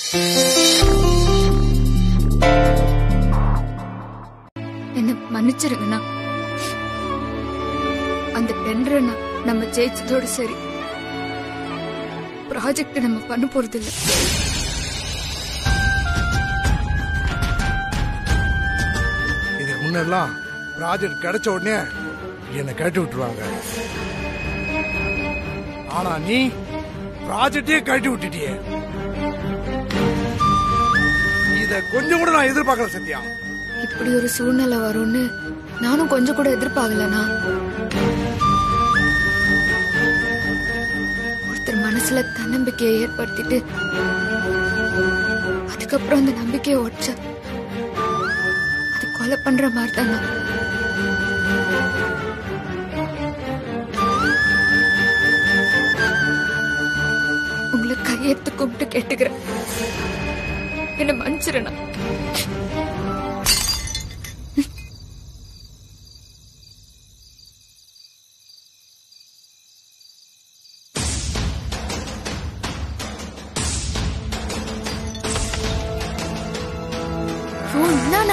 என்ன மன்னிச்சிருங்கண்ணா அந்த டெண்டரை நம்ம ஜெயிச்சதோட சரி ப்ராஜெக்ட் நம்ம பண்ண போறது இல்ல இதுக்கு முன்னெல்லாம் ப்ராஜெக்ட் கிடைச்ச உடனே என்னை கழட்டி விட்டுருவாங்க ஆனா நீ ப்ராஜெக்டே கழட்டி விட்டுட்டியே இத கொஞ்சம் கூட நான் எதிர்பார்க்கல சத்யா இப்படி ஒரு சூழ்நிலை வரும்னு நானும் கொஞ்சம் கூட எதிர்பார்க்கலண்ணா ஒருத்தர் மனசுல தன்னம்பிக்கையை ஏற்படுத்திட்டு அதுக்கப்புறம் அந்த நம்பிக்கையை உடைச்ச அது கொலை பண்ற மாதிரி தானா உங்களை கையெடுத்து கும்பிட்டு கேட்டுக்கிறேன் என்ன மன்னிச்சிருண்ணா ஐயோ, என்னண்ணா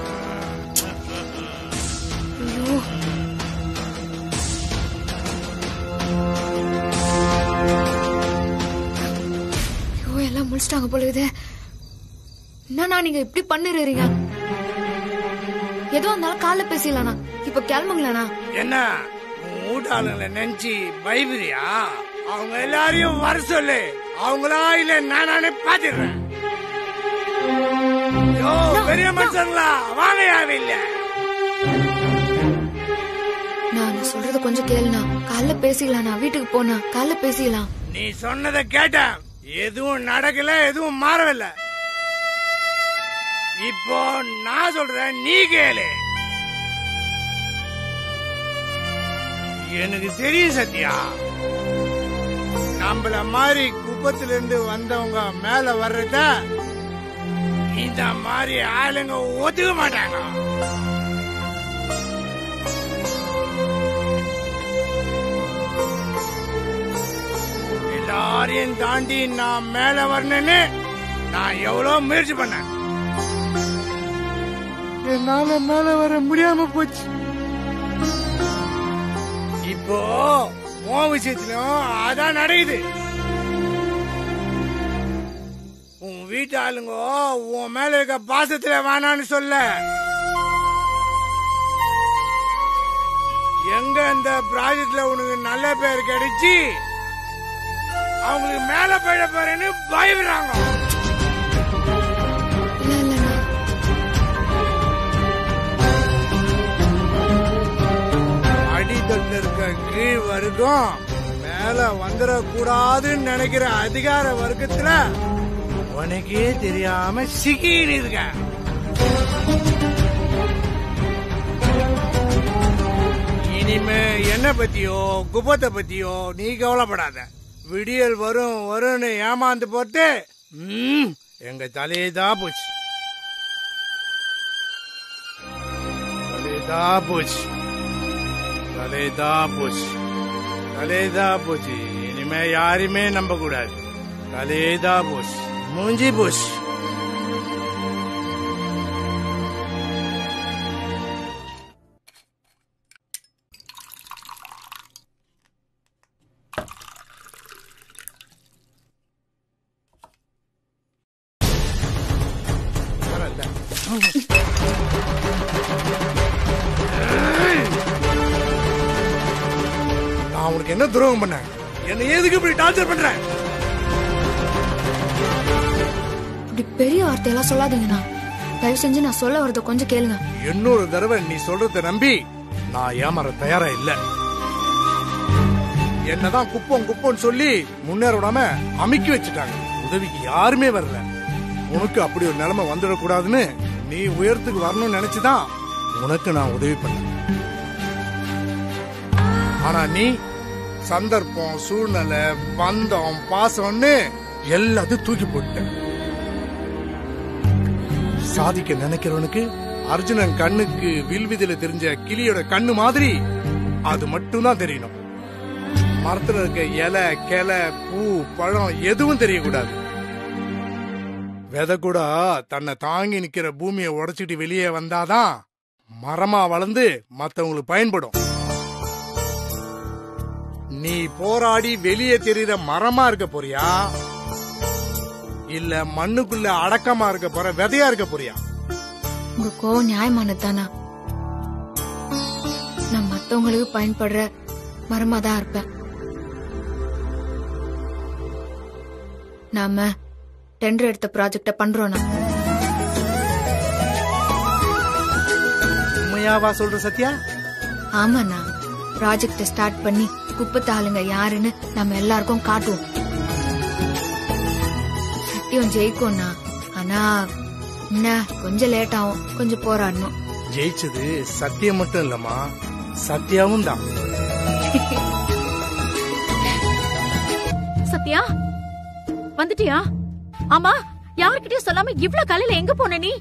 ஐயோ ஐயோ எல்லாம் முடிச்சிட்டாங்க போல இது என்னண்ணா நீங்க இப்படி பண்ணிடுறீங்க எதுவும் இருந்தாலும் காலைல பேசிடலாண்ணா இப்ப கிளம்புங்களேண்ணா என்ன மூட்டாளுங்களை நினைச்சு பயபுரியா அவங்க எல்லாரையும் வர சொல்லு அவங்களா இல்ல நானே பாத்துடுறேன் யோ, பெரிய மனுஷங்களா வாங்கயா இல்ல நான் சொல்றது கொஞ்சம் கேளுண்ணா காலைல பேசிக்கலாம்ண்ணா வீட்டுக்கு போனா காலைல பேசிக்கலாம் நீ சொன்னதை கேட்டேன் எதுவும் நடக்கல எதுவும் மாறவில்லை இப்போ நான் சொல்றேன் நீ கேளு எனக்கு தெரியும் சத்யா நம்மள மாதிரி குப்பத்துல இருந்து வந்தவங்க மேல வர்றத இந்த மாதிரி ஆளுங்க ஒத்துக்க மாட்டாங்க எல்லாரையும் தாண்டி நான் மேல வரணும்னு நான் எவ்வளவு முயற்சி பண்ணேன் என்னால மேல வர முடியாம போச்சு இப்போ உன் விஷயத்திலும் அதான் நடக்குது உன் வீட்டு ஆளுங்க உன் மேல இருக்க பாசத்துல வேணான்னு சொல்ல எங்க அந்த ப்ராஜெக்ட்ல உனக்கு நல்ல பேர் கிடைச்சி அவங்களுக்கு மேல போயிட போறேன்னு பயப்படுறாங்க இல்ல இல்லண்ணா அடித்தட்டுல இருக்க கீழ் வர்க்கம் மேல வந்துடக்கூடாதுன்னு நினைக்கிற அதிகார வர்க்கத்துல உனக்கே தெரியாம சிக்கின்னு இருக்க இனிமே என்ன பத்தியோ குப்பத்தை பத்தியோ நீ கவலைப்படாத விடியல் வரும் வரும்னு ஏமாந்து போட்டு ம், எங்க தலையதா போச்சு தலையதா போச்சு தலைதா போச்சு தலைதா போச்சு இனிமே யாரையுமே நம்ப கூடாது தலைதா போச்சு மூஞ்சி போச்சு நான் உனக்கு என்ன துரோகம் பண்ணேன் என்ன எதுக்கு இப்படி டார்ச்சர் பண்றேன் இப்படி பெரிய வார்த்தையெல்லாம் சொல்லாதீங்கண்ணா தயவு செஞ்சு நான் சொல்ல வரத கொஞ்சம் கேளுங்க இன்னொரு தடவை நீ சொல்றத நம்பி நான் ஏமாற தயாரா இல்ல என்னதான் குப்பம் குப்பம்னு சொல்லி முன்னேற விடாம அமுக்கி வச்சுட்டாங்க உதவிக்கு யாருமே வரல உனக்கு அப்படி ஒரு நிலைமை வந்துடக்கூடாதுன்னு நீ உயரத்துக்கு வரணும்னு நினைச்சுதான் உனக்கு நான் உதவி பண்ணேன் ஆனா நீ சந்தர்ப்பம் சூழ்நிலை பந்தம் பாசம்னு எல்லாத்தையும் தூக்கி போட்ட சாதிக்க நினைக்கிறவனுக்கு அர்ஜுனன் கண்ணுக்கு வில்விதில தெரிஞ்ச கிளியோட கண்ணு மாதிரி அது மட்டும்தான் தெரியணும் மரத்துல இருக்க இலை கிளை பூ பழம் எதுவும் தெரியக்கூடாது விதை கூட தன்னை தாங்கி நிக்கிற பூமியை உடைச்சிட்டு வெளியே வந்தாதான் மரமா வளர்ந்து மத்தவங்களுக்கு பயன்படும் நீ போராடி வெளியே தெரியுற மரமா இருக்க போறியா இல்ல மண்ணுக்குள்ள அடக்கமா இருக்க போற விதையா இருக்க போறியா உங்க கோவம் நியாயமானது தானா நான் மத்தவங்களுக்கு பயன்படுற மரமா தான் இருப்பேன் நாம டெண்டர் எடுத்த ப்ராஜெக்ட பண்றோம்னா உண்மையாவா சொல்ற சத்யா ஆமாண்ணா ப்ராஜெக்ட ஸ்டார்ட் பண்ணி குப்பத்து ஆளுங்க யாருன்னு நம்ம எல்லாருக்கும் காட்டுவோம் சத்தியம் ஜெயிக்கும்ண்ணா ஆனா என்ன கொஞ்சம் லேட் ஆகும் கொஞ்சம் போராடணும் ஜெயிச்சது சத்தியம் மட்டும் இல்லம்மா சத்யாவும் தான் சத்யா வந்துட்டியா ஆமா யார்கிட்டயும் சொல்லாம இவ்ளோ காலையில எங்க போன நீ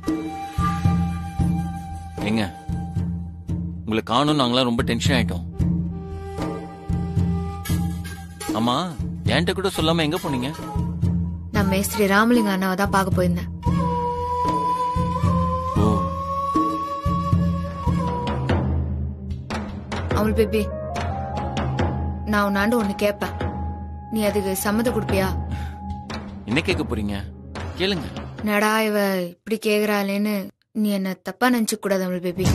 ஏங்க உங்களை காணும் நாங்களாம் ரொம்ப டென்ஷன் ஆயிட்டோம் ஆமா என்கிட்ட கூட சொல்லாம எங்க போனீங்க நான் மேஸ்திரி ராமலிங்க அண்ணாவை தான் பார்க்க போயிருந்தேன் ஓ அவள் பேபி நான் உன்னாண்டு ஒண்ணு கேட்பேன் நீ அதுக்கு சம்மதம் கொடுப்பியா என்ன கேட்க போறீங்க கேளுங்க நடா இவ இப்படி கேக்குறாளேன்னு நீ என்ன தப்பா நினைச்சுக்க கூடாது அவள் பேபி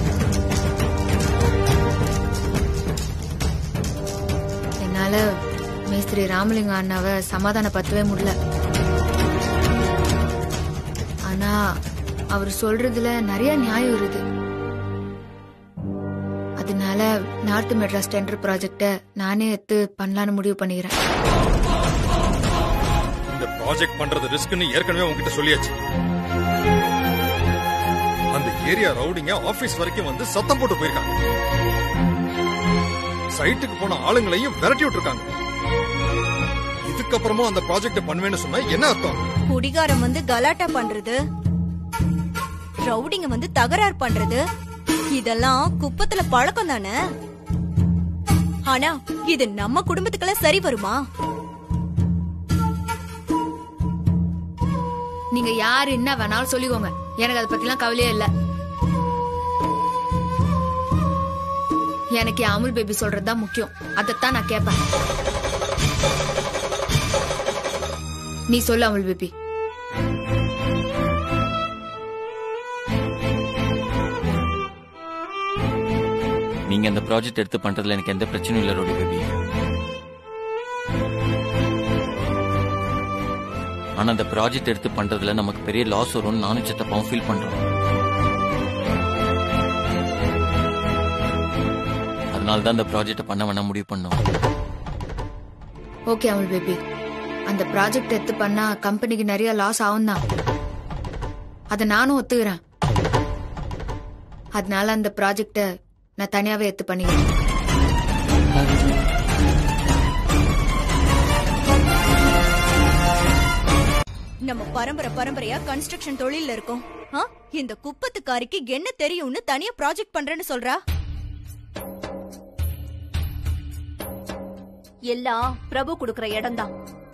என்னால மேஸ்திரி ராமலிங்க அண்ணாவை சமாதானப்படுத்தவே முடியல ஆனா அவர் சொல்றதுல நிறைய நியாயம் இருக்கு அதனால நார்த் மெட்ராஸ் டெண்டர் ப்ராஜெக்ட நானே எடுத்து பண்ணலான்னு முடிவு பண்ணிக்கிறேன் இந்த ப்ராஜெக்ட் பண்றது ரிஸ்க்னு ஏற்கனவே உங்ககிட்ட சொல்லியாச்சு அந்த ஏரியா ரவுடிங்க ஆபீஸ் வரைக்கும் வந்து சத்தம் போட்டு போயிருக்காங்க சைட்டுக்கு போன ஆளுங்களையும் விரட்டி விட்டுருக்காங்க இதுக்கப்புறமும் அந்த ப்ராஜெக்ட் பண்ணுவேன்னு சொன்னா என்ன அர்த்தம் குடிகாரம் வந்து கலாட்டா பண்றது ரவுடிங்க வந்து தகராறு பண்றது இதெல்லாம் குப்பத்துல பழக்கம் தானே ஆனா இது நம்ம குடும்பத்துக்கெல்லாம் சரி வருமா நீங்க யாரு என்ன வேணாலும் சொல்லிக்கோங்க எனக்கு அதை பத்திலாம் கவலையே இல்ல எனக்கு என் அமுல் பேபி சொல்றதுதான் முக்கியம் அதைத்தான் நான் கேட்பேன் நீ சொல்லு அமுல் பேபி நீங்க அந்த ப்ராஜெக்ட் எடுத்து பண்றதுல எனக்கு எந்த பிரச்சனையும் இல்லை ரோடி பேபி ஆனா அந்த ப்ராஜெக்ட் எடுத்து பண்றதுல நமக்கு பெரிய லாஸ் வரும்னு நானும் சித்தப்பாவும் ஃபீல் பண்றோம் அதனால தான் அந்த ப்ராஜெக்ட பண்ண வேணாம் முடிவு பண்ணோம் ஓகே அமுல் பேபி அந்த ப்ராஜெக்ட் எடுத்து பண்ணா கம்பெனிக்கு நிறைய லாஸ் ஆகும் தான் அதை நானும் ஒத்துக்கிறேன் அதனால அந்த ப்ராஜெக்ட நான் தனியாவே எடுத்து பண்ணிக்கிறேன் நம்ம பரம்பரை பரம்பரையா கன்ஸ்ட்ரக்ஷன் தொழில்ல இருக்கோம் ஆ? இந்த குப்பத்துக்காரிக்கு என்ன தெரியும்னு தனியா ப்ராஜெக்ட் பண்றேன்னு சொல்றா எல்லாம் பிரபு குடுக்கற இடம்தான்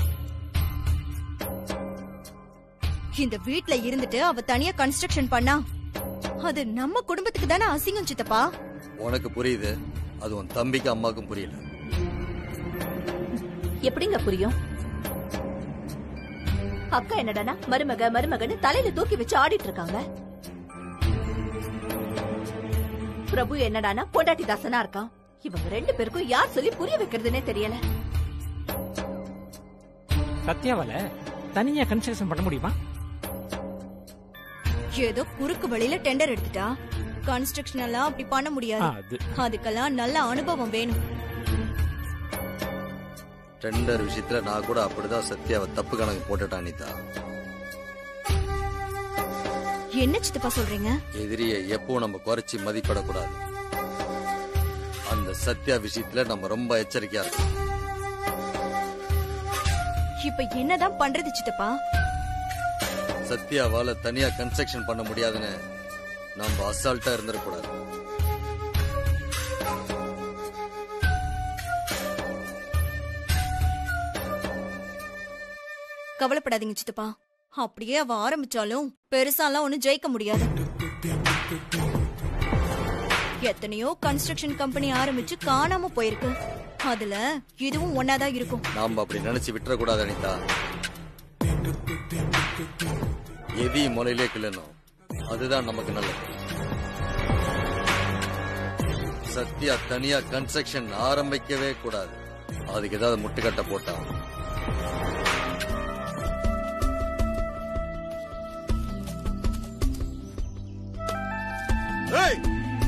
இந்த வீட்ல இருந்துட்டு அவ தனியா கன்ஸ்ட்ரக்ஷன் பண்ணா அது நம்ம குடும்பத்துக்கு தானே அசிங்கம் சித்தப்பா உனக்கு புரியுது அது உன் தம்பிக்கு அம்மாக்கும் புரியல எப்படிங்க புரியும் அக்கா என்னடானா மருமக மருமகன்னு தலையில தூக்கி வச்சு ஆடிட்டு இருக்காங்க பிரபு என்னடானா பொண்டாட்டி தாசனா இருக்கான் இவங்க ரெண்டு பேருக்கும் யார் சொல்லி புரிய வைக்கிறதுனே தெரியல சத்யாவால தனியா கன்ஸ்ட்ரக்ஷன் பண்ண முடியுமா ஏதோ குறுக்கு வழியில டெண்டர் எடுத்துட்டா கன்ஸ்ட்ரக்ஷன் எல்லாம் அப்படி பண்ண ஆ, முடியாது அது அதுக்கெல்லாம் நல்ல அனுபவம் வேணும் டெண்டர் விஷயத்துல நான் கூட அப்படிதான் சத்யாவை தப்பு கணக்கு போட்டுட்டான் அனிதா என்ன சித்தப்பா சொல்றீங்க எதிரியை எப்பவும் நம்ம குறைச்சி மதிப்பிடக்கூடாது அந்த சத்யா விஷயத்துல நம்ம ரொம்ப எச்சரிக்கையா இருக்கணும் இப்ப என்னதான் பண்றது சித்தப்பா சத்யாவால தனியா கன்ஸ்ட்ரக்ஷன் பண்ண முடியாதுன்னு நம்ம அசால்ட்டா இருந்துடக்கூடாது கவலைப்படாதீங்க சித்தப்பா அப்படியே அவ ஆரம்பிச்சாலும் பெருசாலாம் ஒண்ணும் ஜெயிக்க முடியாது எத்தனையோ கன்ஸ்ட்ரக்ஷன் கம்பெனி ஆரம்பிச்சு காணாம போயிருக்கு அதுல இதுவும் ஒன்னாதான் இருக்கும் நாம அப்படி நினைச்சு விட்டுறக்கூடாது அனிதா எதி முனையிலே கிள்ளணும் அதுதான் நமக்கு நல்லது சத்யா தனியா கன்ஸ்ட்ரக்ஷன் ஆரம்பிக்கவே கூடாது அதுக்கு ஏதாவது முட்டுக்கட்டை போட்டா ஏய்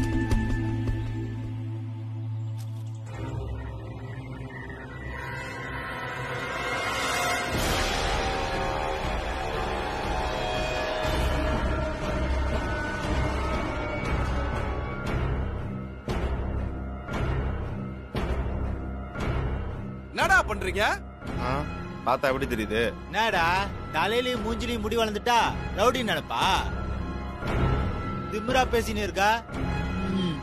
என்னடா பண்றீங்க பார்த்தா எப்படி தெரியுது என்னடா தலையிலயும் மூஞ்சிலையும் முடி வளர்ந்துட்டா ரவுடி நினைப்பா திமிரா பேசினு இருக்கா ம்.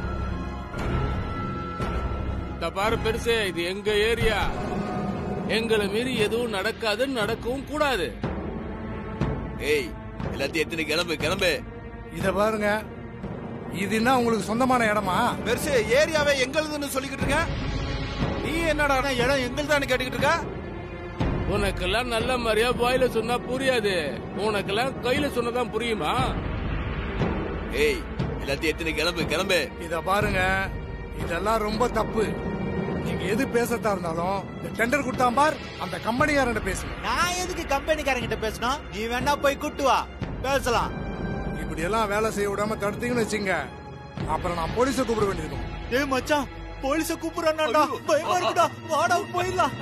இந்த பாரு பெருசு இது எங்க ஏரியா எங்களை மீறி எதுவும் நடக்காது நடக்கவும் கூடாது ஏய் எல்லாத்தையும் எத்தனை கிளம்பு கிளம்பு இத பாருங்க இது என்ன உங்களுக்கு சொந்தமான இடமா பெருசு ஏரியாவே எங்களுதுன்னு சொல்லிக்கிட்டு இருக்க நீ என்னடா இடம் எங்களுதான்னு கேட்டுக்கிட்டு இருக்க உனக்கெல்லாம் நல்ல மாதிரியா வாயில சொன்னா புரியாது உனக்கெல்லாம் கையில சொன்னதான் புரியுமா ஏய் எல்லாத்தையும் எத்தனை கிளம்பு கிளம்பு இத பாருங்க இதெல்லாம் ரொம்ப தப்பு நீங்க எது பேசத்தா இருந்தாலும் இந்த டெண்டர் கொடுத்தான் பார் அந்த கம்பெனிக்காரன் பேசுங்க நான் எதுக்கு கம்பெனிக்காரங்கிட்ட பேசணும் நீ வேணா போய் கூட்டு வா பேசலாம் இப்படி எல்லாம் வேலை செய்ய விடாம தடுத்தீங்கன்னு வச்சுங்க அப்புறம் நான் போலீஸை கூப்பிட வேண்டியிருக்கும் ஏய் மச்சான் போலீஸ கூப்பிடுறான்டா பயமா இருக்குடா வாடா போயிடலாம்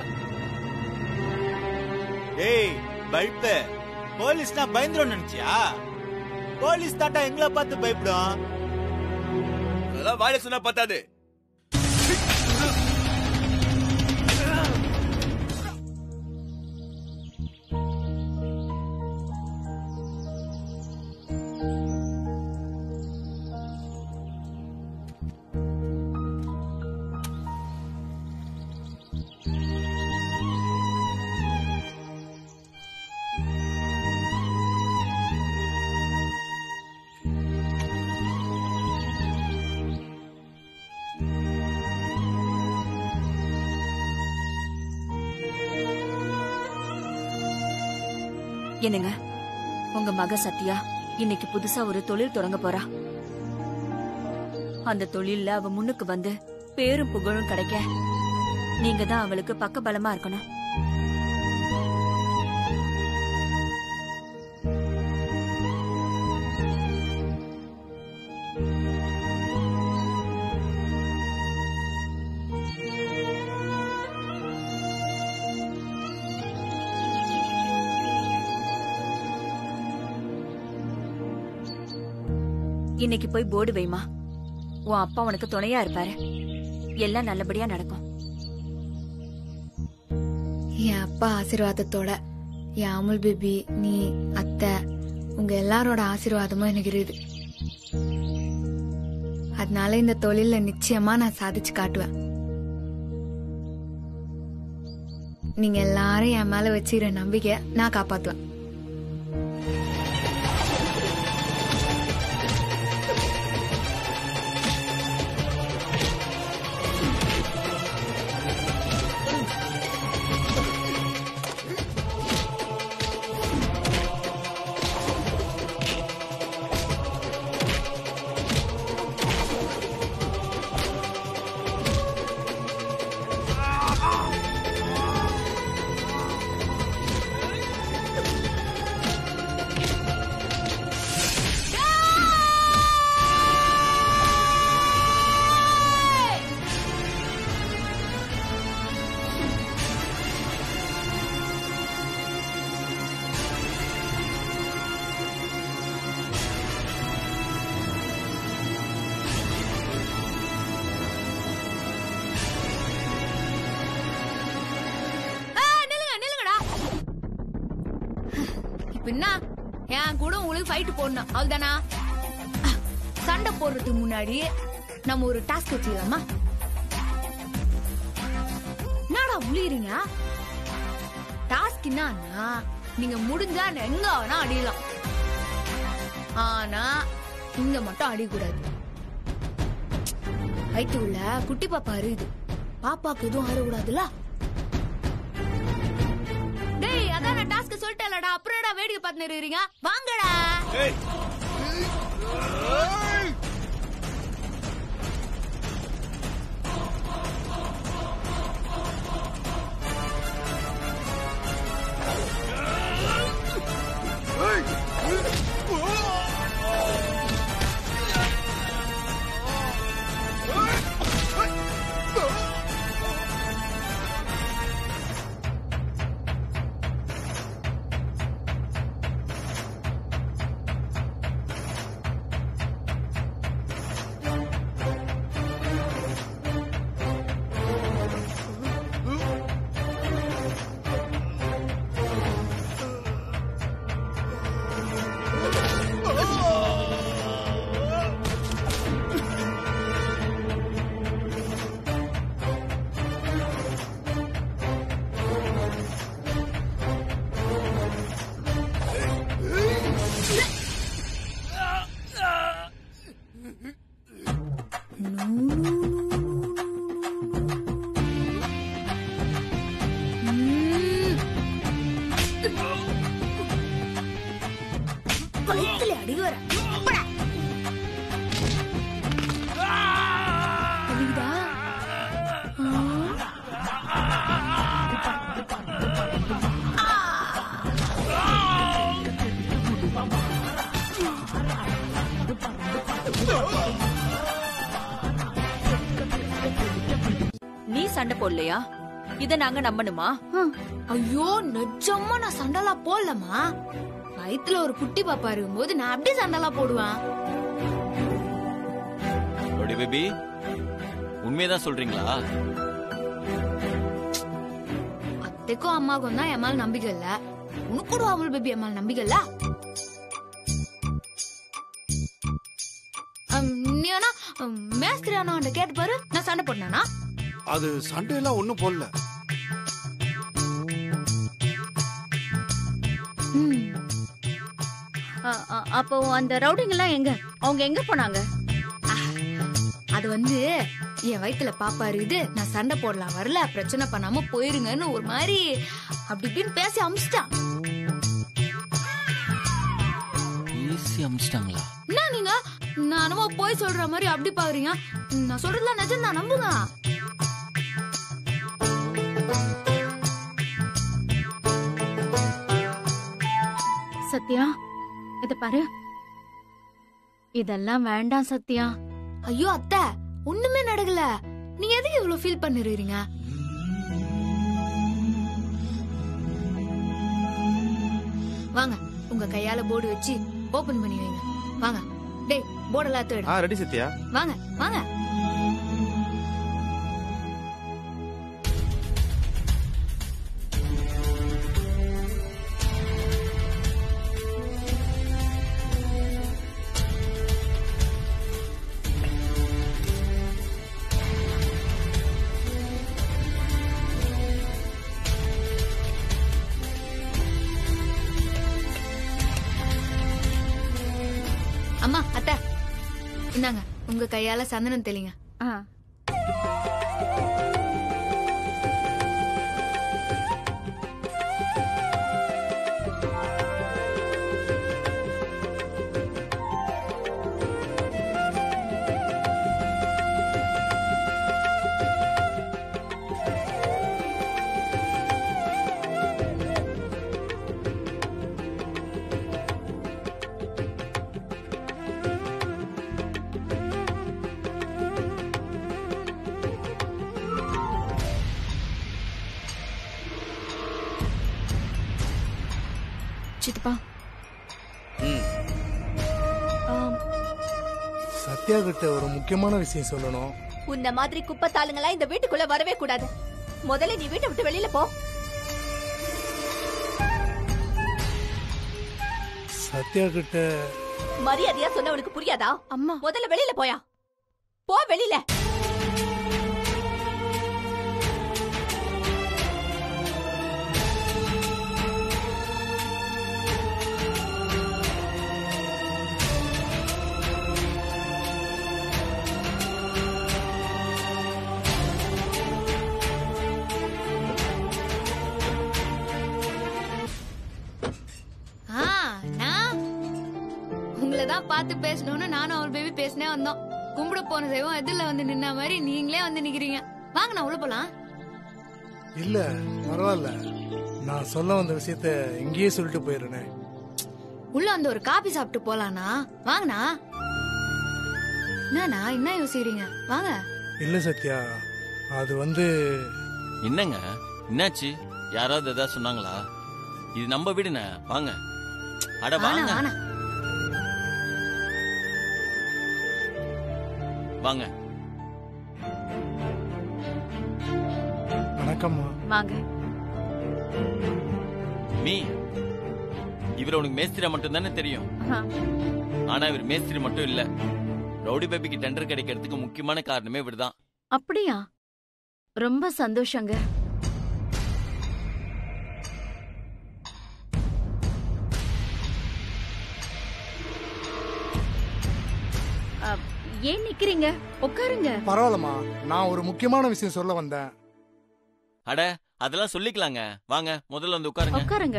ஏய் பல்பு போலீஸ்னா பயந்துரும் நினைச்சியா போலீஸ் தாட்டா எங்களை பார்த்து பயப்படும் அதெல்லாம் வாயில சொன்னா பத்தாது என்னங்க உங்க மக சத்யா இன்னைக்கு புதுசா ஒரு தொழில் தொடங்க போறா அந்த தொழில்ல அவ முன்னுக்கு வந்து பேரும் புகழும் கிடைக்க நீங்க தான் அவளுக்கு பக்கபலமா இருக்கணும் இன்னைக்கு போய் போர்டு வைமா உன் அப்பா உனக்கு துணையா இருப்பாரு எல்லாம் நல்லபடியா நடக்கும் என் அப்பா ஆசீர்வாதத்தோட என் அமுல் பேபி நீ அத்தை உங்க எல்லாரோட ஆசீர்வாதமும் எனக்கு இருக்குது அதனால இந்த தொழில நிச்சயமா நான் சாதிச்சு காட்டுவேன் நீங்க எல்லாரும் என் மேல வச்சுக்கிற நம்பிக்கை நான் காப்பாத்துவேன் நில்லுங்க நில்லுங்கடா இப்ப என்ன என் கூட உங்களுக்கு ஃபைட் போடணும் அவ்வளவுதானா சண்டை போடுறதுக்கு முன்னாடி நம்ம ஒரு டாஸ்க் வச்சுக்கலாமா என்னடா முழியறீங்க டாஸ்க் என்னன்னா நீங்க முடிஞ்சா என்ன எங்க வேணா அடிக்கலாம் ஆனா இங்க மட்டும் அடிக்கூடாது வயிற்றுக்குள்ள குட்டி பாப்பா இருக்குது பாப்பாக்கு எதுவும் ஆறக்கூடாதுல்ல டேய் அதான் நான் டாஸ்க் சொல்லிட்டேன்லடா அப்புறம் என்னடா வேடிக்கை பார்த்து இருக்கீங்க வாங்கடா வயிற்றுல அடி வர வலிக்குதா? நீ சண்டை போடலையா இத நாங்க நம்பணுமா ஹம். ஐயோ நிஜமா நான் சண்டலா போடலமா வயித்துல ஒரு குட்டி பாப்பா இருக்கும்போது நான் அப்படி சண்டலா போடுவேன் படி பேபி உண்மையதான் சொல்றீங்களா அத்தைக்கும் அம்மாவுக்கும் தான் என் மேல நம்பிக்கை இல்ல உனக்கு கூட அமுல் பேபி என் மேல நம்பிக்கை இல்ல அம், நீ வேணா அம், மேஸ்திரி அண்ணா கேட்டு பாரு நான் சண்டை போட்டேனா அது சண்டையெல்லாம் ஒண்ணும் போடல அப்போ அந்த ரவுடிங் எல்லாம் எங்க அவங்க எங்க போனாங்க அது வந்து என் வயித்துல பாப்பா இருக்குது நான் சண்டை போடலாம் வரல பிரச்சனை பண்ணாம போயிருங்கன்னு ஒரு மாதிரி அப்படி இப்படின்னு பேசி அமிச்சிட்டான் பேசி அமிச்சிட்டாங்களா என்ன நீங்க நானும் போய் சொல்ற மாதிரி அப்படி பாக்குறீங்க நான் சொல்றதுலாம் நிஜம் தான் நம்புங்க சத்யா இத பாரு இதெல்லாம் வேண்டாம் சத்யா ஐயோ அத்தை ஒண்ணுமே நடக்கல நீங்க எதுக்கு இவ்வளவு ஃபீல் பண்ணிருக்கீங்க வாங்க உங்க கையால போர்டு வச்சு ஓபன் பண்ணி வைங்க வாங்க டேய் போர்டெல்லாம் எடுத்து எடு. ஆ ரெடி சத்யா வாங்க வாங்க அம்மா அத்தை இந்தாங்க உங்க கையால சந்தனம் தெளிங்க சித்தப்பா ஆம், சத்யா கிட்ட ஒரு முக்கியமான விஷயம் சொல்லணும் உன்ன மாதிரி குப்பத்தாளுங்களா இந்த வீட்டுக்குள்ள வரவே கூடாது முதல்ல நீ வீட்டை விட்டு வெளியில போ சத்யா கிட்ட மரியாதையா சொன்னவனுக்கு புரியாதா அம்மா முதல்ல வெளியில போயா போ வெளியில தான் பார்த்து பேசணும்னு நானும் அவள் பேபி பேசினே வந்தோம் கும்பிட போன செய்வோம் எதிரில வந்து நின்ன மாதிரி நீங்களே வந்து நிக்கிறீங்க வாங்க நான் உள்ள போலாம் இல்ல பரவாயில்ல நான் சொல்ல வந்த விஷயத்த இங்கேயே சொல்லிட்டு போயிடுறேனே உள்ள வந்து ஒரு காபி சாப்பிட்டு போலானா வாங்கண்ணா என்னண்ணா என்ன யோசிக்கிறீங்க வாங்க இல்ல சத்யா அது வந்து என்னங்க என்னாச்சு யாராவது ஏதாவது சொன்னாங்களா இது நம்ம வீடுண்ணே வாங்க அட வாணா வாங்க வாணா வாங்க வணக்கம்மா வாங்க மீ இவர் உனக்கு மேஸ்திரி மட்டும் தானே தெரியும் ஆனா இவர் மேஸ்திரி மட்டும் இல்ல ரவுடி பேபிக்கு டெண்டர் கிடைக்கிறதுக்கு முக்கியமான காரணமே இவர்தான் அப்படியா ரொம்ப சந்தோஷங்க அ, ஏன் நிக்கிறீங்க உட்காருங்க பரவாயில்லம்மா நான் ஒரு முக்கியமான விஷயம் சொல்ல வந்தேன் அட அதெல்லாம் சொல்லிக்கலாங்க வாங்க முதல்ல வந்து உட்காருங்க உட்காருங்க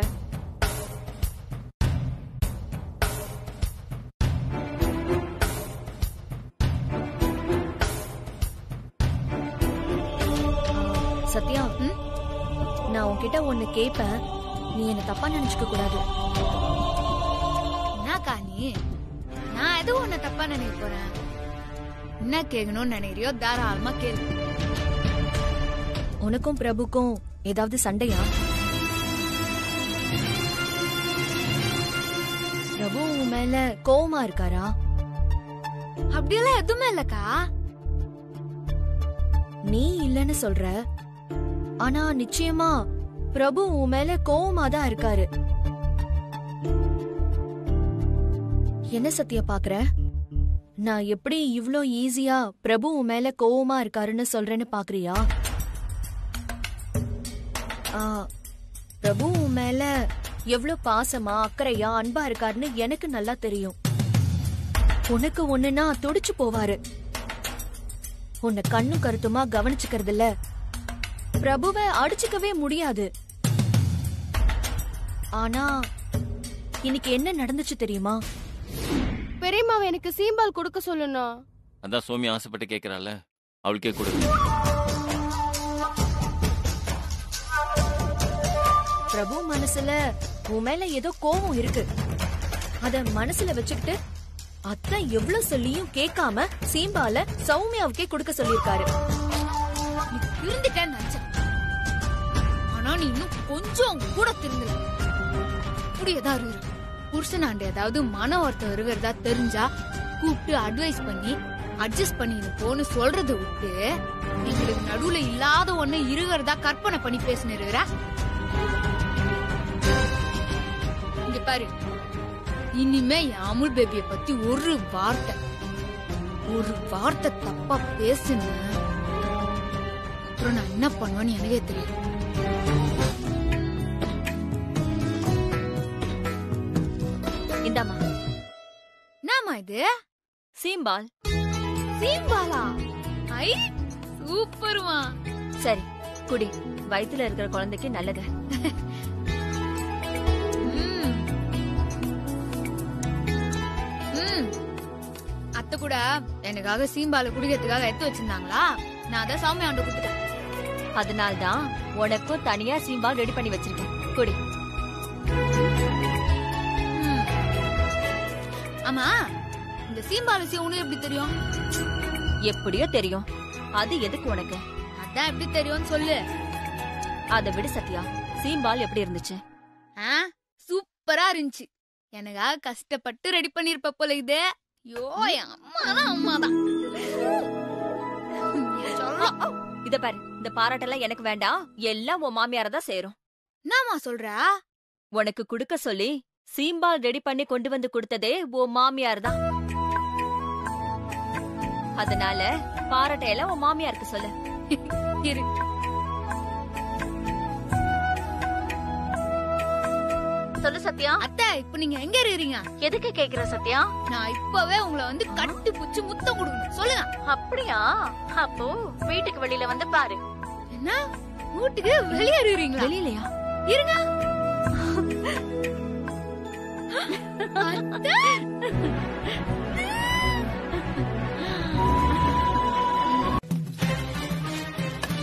சத்யா நான் உன்கிட்ட ஒண்ணு கேட்பேன் நீ என்ன தப்பா நினைச்சுக்க கூடாது என்னக்கா நீ நான் எதுவும் உன்னை தப்பா நினைக்க போறேன் என்ன கேட்கணும்னு நினைக்கிறியோ தாராளமா கேளு உனக்கும் பிரபுக்கும் ஏதாவது சண்டையா பிரபு உன் மேல கோவமா இருக்காரா அப்படியெல்லாம் எதுவுமே இல்லக்கா நீ இல்லன்னு சொல்ற ஆனா நிச்சயமா பிரபு உன் மேல கோவமா தான் இருக்காரு என்ன சத்யா பாக்குற நான் எப்படி இவ்ளோ ஈஸியா பிரபு உன் மேல கோவமா இருக்காருன்னு சொல்றேன்னு பாக்குறியா ஆ, பிரபு உன் மேல எவ்ளோ பாசமா அக்கறையா அன்பா இருக்காருன்னு எனக்கு நல்லா தெரியும் உனக்கு ஒண்ணுன்னா துடிச்சு போவாரு உன்னை கண்ணும் கருத்துமா கவனிச்சுக்கிறது இல்ல பிரபுவை அடிச்சுக்கவே முடியாது ஆனா இன்னைக்கு என்ன நடந்துச்சு தெரியுமா பெரியம்மாவை எனக்கு சீம்பால் கொடுக்க சொல்லணும் அதான் சோமி ஆசைப்பட்டு கேக்குறாள் அவளுக்கே கொடு பிரபு மனசுல உன் மேல ஏதோ கோவம் இருக்கு அத மனசுல வச்சுக்கிட்டு அத்தை எவ்வளவு சொல்லியும் கேட்காம சீம்பால சௌமியாவுக்கே கொடுக்க சொல்லிருக்காரு நீ திருந்துட்டேன்னு நினைச்சேன் ஆனா நீ இன்னும் கொஞ்சம் கூட திருந்தல இப்படியேதான் இருக்கு புருஷனாண்ட ஏதாவது மன வருத்தம் இருக்கிறதா தெரிஞ்சா கூப்பிட்டு அட்வைஸ் பண்ணி அட்ஜஸ்ட் பண்ணின்னு போன்னு சொல்றதை விட்டு எங்களுக்கு நடுவுல இல்லாத ஒண்ணு இருக்கிறதா கற்பனை பண்ணி பேசினு இருக்கிற இங்க பாரு இனிமே என் அமுல் பேபிய பத்தி ஒரு வார்த்தை ஒரு வார்த்தை தப்பா பேசுன அப்புறம் நான் என்ன பண்ணுவேன்னு எனக்கே தெரியும் இந்தாமா என்னம்மா இது சீம்பால் சீம்பாலா ஐ சூப்பர்மா சரி குடி வயித்துல இருக்கிற குழந்தைக்கு நல்லது ம். ம். அத்தை கூட எனக்காக சீம்பால குடிக்கிறதுக்காக எடுத்து வச்சிருந்தாங்களா நான் அதை சௌமியா ஆண்டு கொடுத்துட்டேன் அதனால்தான் உனக்கும் தனியா சீம்பால் ரெடி பண்ணி வச்சிருக்கேன் குடி ம். ஆமா இந்த சீம்பால் விஷயம் உனக்கு எப்படி தெரியும் எப்படியோ தெரியும் அது எதுக்கு உனக்கு அதான் எப்படி தெரியும்னு சொல்லு அதை விடு சத்யா சீம்பால் எப்படி இருந்துச்சு ஆ சூப்பரா இருந்துச்சு எனக்காக கஷ்டப்பட்டு ரெடி பண்ணிருப்ப போல இது ஐயோ என் அம்மா தான் அம்மா தான் இத பாரு இந்த பாராட்டெல்லாம் எனக்கு வேண்டாம் எல்லாம் உன் மாமியார தான் சேரும் என்னம்மா சொல்ற உனக்கு குடுக்க சொல்லி சீம்பால் ரெடி பண்ணி கொண்டு வந்து கொடுத்ததே உன் மாமியார் தான் அதனால பாராட்டையெல்லாம் உன் மாமியாருக்கு சொல்லு இரு சொல்லு சத்யா அத்தை இப்ப நீங்க எங்க இருக்கிறீங்க எதுக்கு கேக்குற சத்யா நான் இப்பவே உங்களை வந்து கட்டி புடிச்சு முத்தம் கொடுக்கணும் சொல்லுங்க அப்படியா அப்போ வீட்டுக்கு வெளியில வந்து பாரு என்ன வீட்டுக்கு வெளியே இருக்கிறீங்களா வெளியிலயா இருங்க அத்தை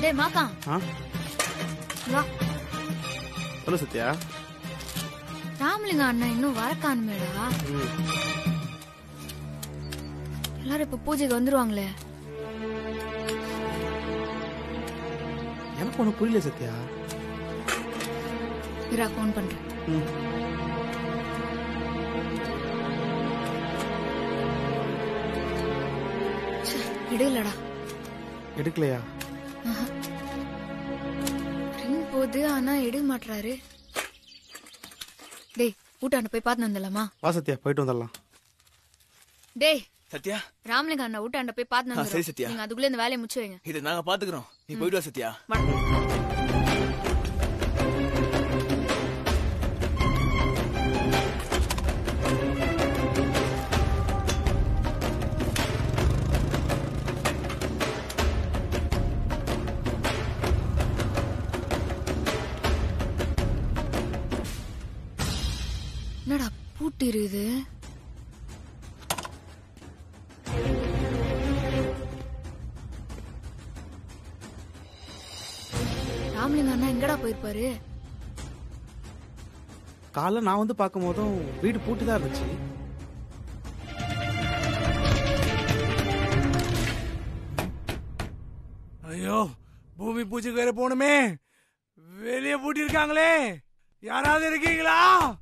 டேய் மாக்கா ஆ வா சொல்லு சத்யா ராமலிங்க அண்ணன் இன்னும் வர காணுமேடா ம். எல்லாரும் இப்ப பூஜைக்கு வந்துருவாங்களே எனக்கு ஒண்ணு புரியல சத்யா இரா ஃபோன் பண்றேன் ம். ச்சே, எடுக்கலடா எடுக்கலையா ரிங் போகுது ஆனா எடுக்க மாட்றாரு டேய் ஊட்டாண்ட போய் பார்த்து வந்துடலாமா வா சத்யா போயிட்டு வந்துடலாம் டேய் சத்யா ராமலிங்க அண்ணா ஊட்டாண்ட போய் பார்த்து ஆ, சரி, வந்துடுறோம் சத்யா. நீங்க அதுக்குள்ள இந்த வேலையை முடிச்சு வைங்க இது நாங்க பாத்துக்கிறோம் நீ போயிட்டு வா சத்யா என்னடா பூட்டி இருக்குது ராமலிங்க அண்ணா எங்கடா போயிருப்பாரு காலைல நான் வந்து பார்க்கும் போதும் வீடு பூட்டி தான் இருந்துச்சு ஐயோ பூமி பூஜைக்கு வேற போகணுமே வெளியே பூட்டி இருக்காங்களே யாராவது இருக்கீங்களா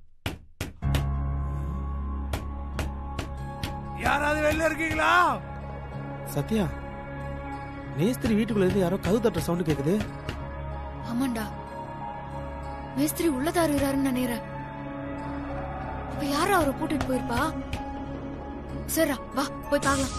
யாராவது வெளில இருக்கீங்களா சத்யா மேஸ்திரி வீட்டுக்குள்ள இருந்து யாரோ கது தட்டுற சவுண்ட் கேக்குது ஆமாண்டா மேஸ்திரி உள்ளதா இருக்கிறாருன்னு நினைக்கிறேன் அப்ப யாரும் அவரை கூட்டிட்டு போயிருப்பா சரிடா வா போய் பார்க்கலாம்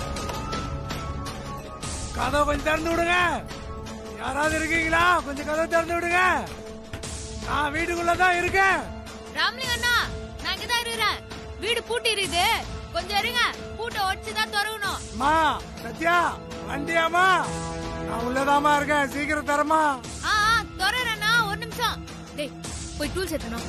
கதவை கொஞ்சம் திறந்து விடுங்க யாராவது இருக்கீங்களா கொஞ்சம் கதவை திறந்து விடுங்க நான் வீட்டுக்குள்ளதான் இருக்கேன் ராமலிங்க அண்ணா நான் இங்கதான் இருக்கிறேன் வீடு பூட்டி இருக்குது கொஞ்சம் இருங்க பூட்டை ஒடிச்சு தான் திறக்கணும் மா சத்யா வண்டியாமா நான் உள்ளதாமா இருக்கேன் சீக்கிரம் தரமா ஆ ஆ திறறேண்ணா ஒரு நிமிஷம் டேய் போய் டூல்ஸ் எடுத்துனோம்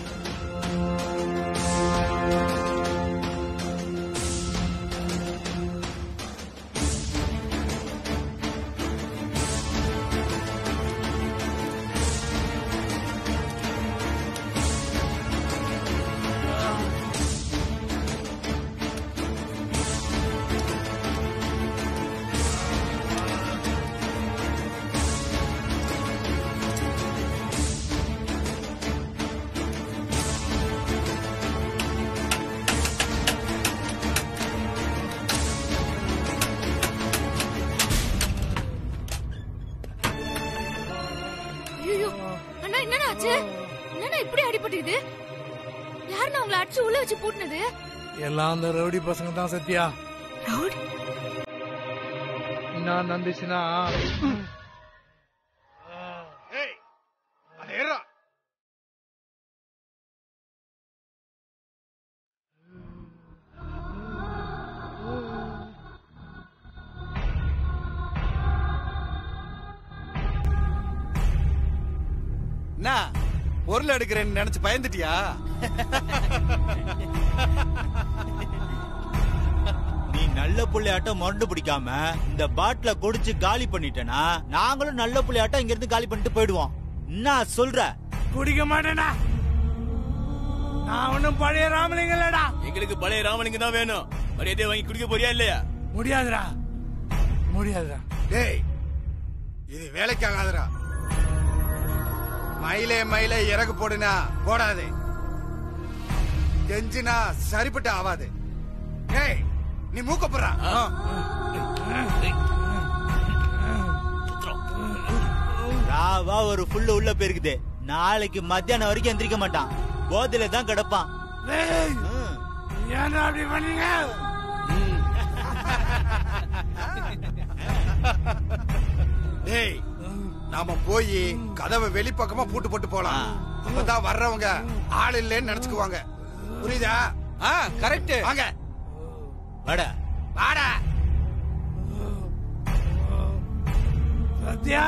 ஐயோ அண்ணா என்னடா ஆச்சு என்னடா இப்படி அடிபட்டுது யாருண்ணா உங்களை அடிச்சு உள்ள வச்சு பூட்டினது எல்லாம் அந்த ரவுடி பசங்க தான் சத்யா ரவுடி என்ன நடந்துச்சுன்னா என்ன பொருள் எடுக்கிறேன்னு நினைச்சு பயந்துட்டியா நீ நல்ல புள்ளையாட்டம் முரண்டு பிடிக்காம இந்த பாட்டில குடிச்சு காலி பண்ணிட்டேனா நாங்களும் நல்ல புள்ளையாட்டம் இங்க இருந்து காலி பண்ணிட்டு போயிடுவோம் என்ன சொல்ற குடிக்க மாட்டேனா நான் ஒண்ணும் பழைய ராமலிங்க இல்லடா எங்களுக்கு பழைய ராமலிங்கம் தான் வேணும் மரியாதையை வாங்கி குடிக்க போறியா இல்லையா முடியாதுடா முடியாதுடா டேய் இது வேலைக்காகாதுடா மயிலே மயிலே இறகு போடுனா போடாதே கெஞ்சினா சரிப்பட்டு ஆவாது டேய் நீ மூக்க போறா ராவா ஒரு புல்லு உள்ள போயிருக்குது நாளைக்கு மத்தியானம் வரைக்கும் எந்திரிக்க மாட்டான் போதையில தான் கிடப்பான் டேய், ஏன்டா அப்படி பண்ணீங்க டேய் நாம போய் கதவை வெளிப்பக்கமா பூட்டு போட்டு போலாம் அப்பதான் வர்றவங்க ஆள் இல்லைன்னு நினைச்சுக்குவாங்க புரியுதா ஆ கரெக்ட் வாங்க வாடா வாடா சத்யா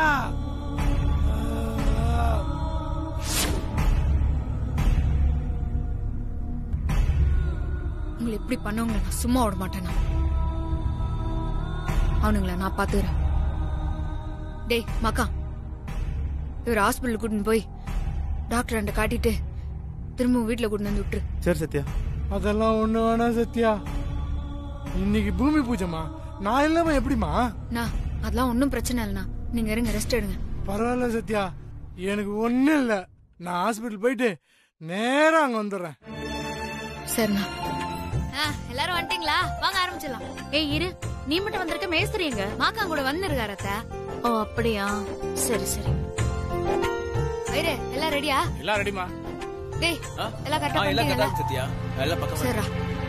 உங்களை இப்படி பண்ணவங்களை நான் சும்மா விட மாட்டேனா அவனுங்கள நான் பாத்துக்கிறேன் டேய் மக்கா இவர் ஹாஸ்பிட்டல் கூட்டின்னு போய் டாக்டர் அண்ட காட்டிட்டு திரும்ப வீட்டுல கூட்டின்னு வந்து விட்டுரு சரி சத்யா அதெல்லாம் ஒண்ணு வேணாம் சத்யா இன்னைக்கு பூமி பூஜைமா நான் இல்லாம எப்படிமா நான் அதெல்லாம் ஒன்றும் பிரச்சனை இல்லைண்ணா நீங்க இருங்க ரெஸ்ட் எடுங்க பரவாயில்ல சத்யா எனக்கு ஒண்ணும் இல்ல நான் ஹாஸ்பிட்டல் போயிட்டு நேரா அங்க வந்துடுறேன் சரிண்ணா எல்லாரும் வந்துட்டீங்களா வாங்க ஆரம்பிச்சிடலாம் ஏய் இரு நீ மட்டும் வந்திருக்க மேஸ்திரி எங்க மாக்கா கூட வந்திருக்காரு அத்தை ஓ அப்படியா சரி சரி ஐரே எல்லாம் ரெடியா எல்லாம் ரெடிமா டேய் ஆ? எல்லாம் ஆ, கரெக்டா எல்லாம் பண்ணிட்டீங்களா கரெக்டா சத்யா எல்லாம் பக்கம் சரிடா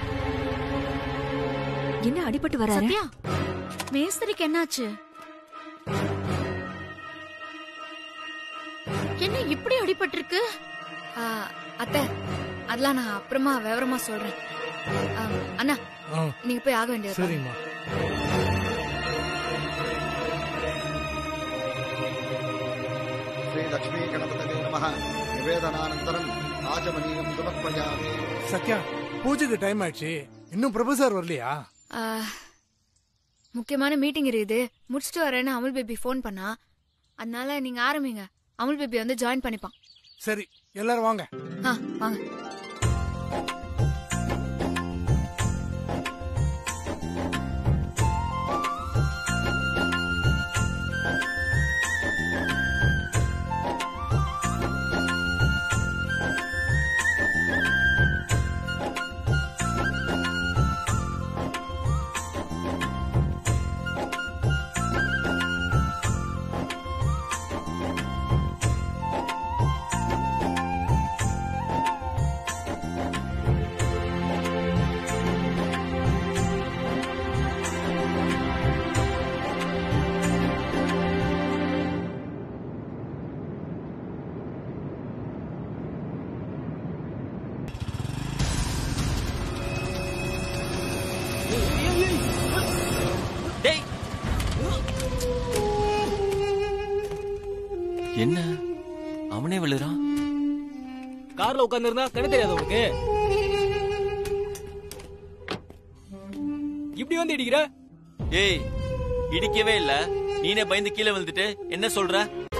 என்ன அடிபட்டு வராரு சத்யா மேஸ்திரிக்கு என்னாச்சு என்ன இப்படி அடிபட்டிருக்கு ஆ, அத்தை அதெல்லாம் நான் அப்புறமா விவரமா சொல்றேன் ஆ, அண்ணா ஆ, நீங்க போய் ஆக வேண்டியது பாருங்க. சரிம்மா శ్రీ లక్ష్మీ గణపతయే నమః నివేదనానంతరం ఆచమనీయం సమర్పయామి சத்யா பூஜைக்கு டைம் ஆயிடுச்சு இன்னும் பிரபு சார் வரலையா ஆ, முக்கியமான மீட்டிங் இருக்குது முடிச்சிட்டு வரேன்னு அமுல் பேபி ஃபோன் பண்ணா அதனால நீங்க ஆரம்பிங்க அமுல் பேபி வந்து ஜாயின் பண்ணிப்பான் சரி எல்லாரும் வாங்க ஆ வாங்க டேய் என்ன அவனே விழுறான் கார்ல உட்கார்ந்து இருந்தா கண்ணு தெரியாது உனக்கு இப்படி வந்து இடிக்கிற ஏய் இடிக்கவே இல்ல நீனே பயந்து கீழே விழுந்துட்டு என்ன சொல்ற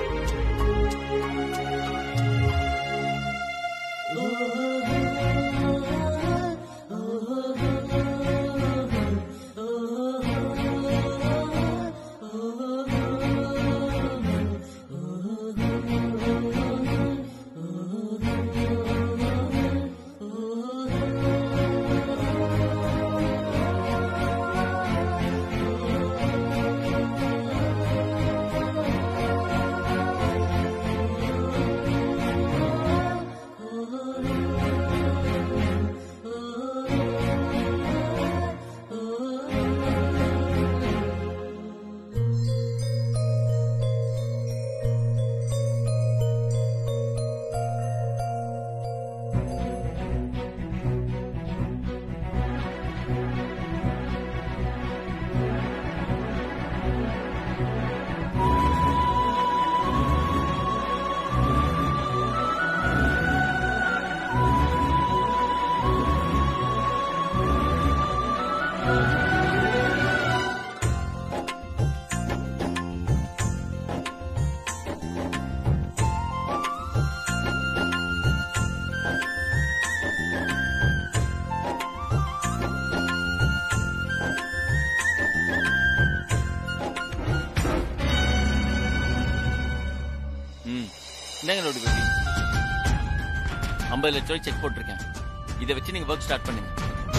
ம் என்னங்க லோடு பேபி ஐம்பது லட்ச ரூபாய் செக் போட்டிருக்கேன் இதை வச்சு நீங்க ஒர்க் ஸ்டார்ட் பண்ணுங்க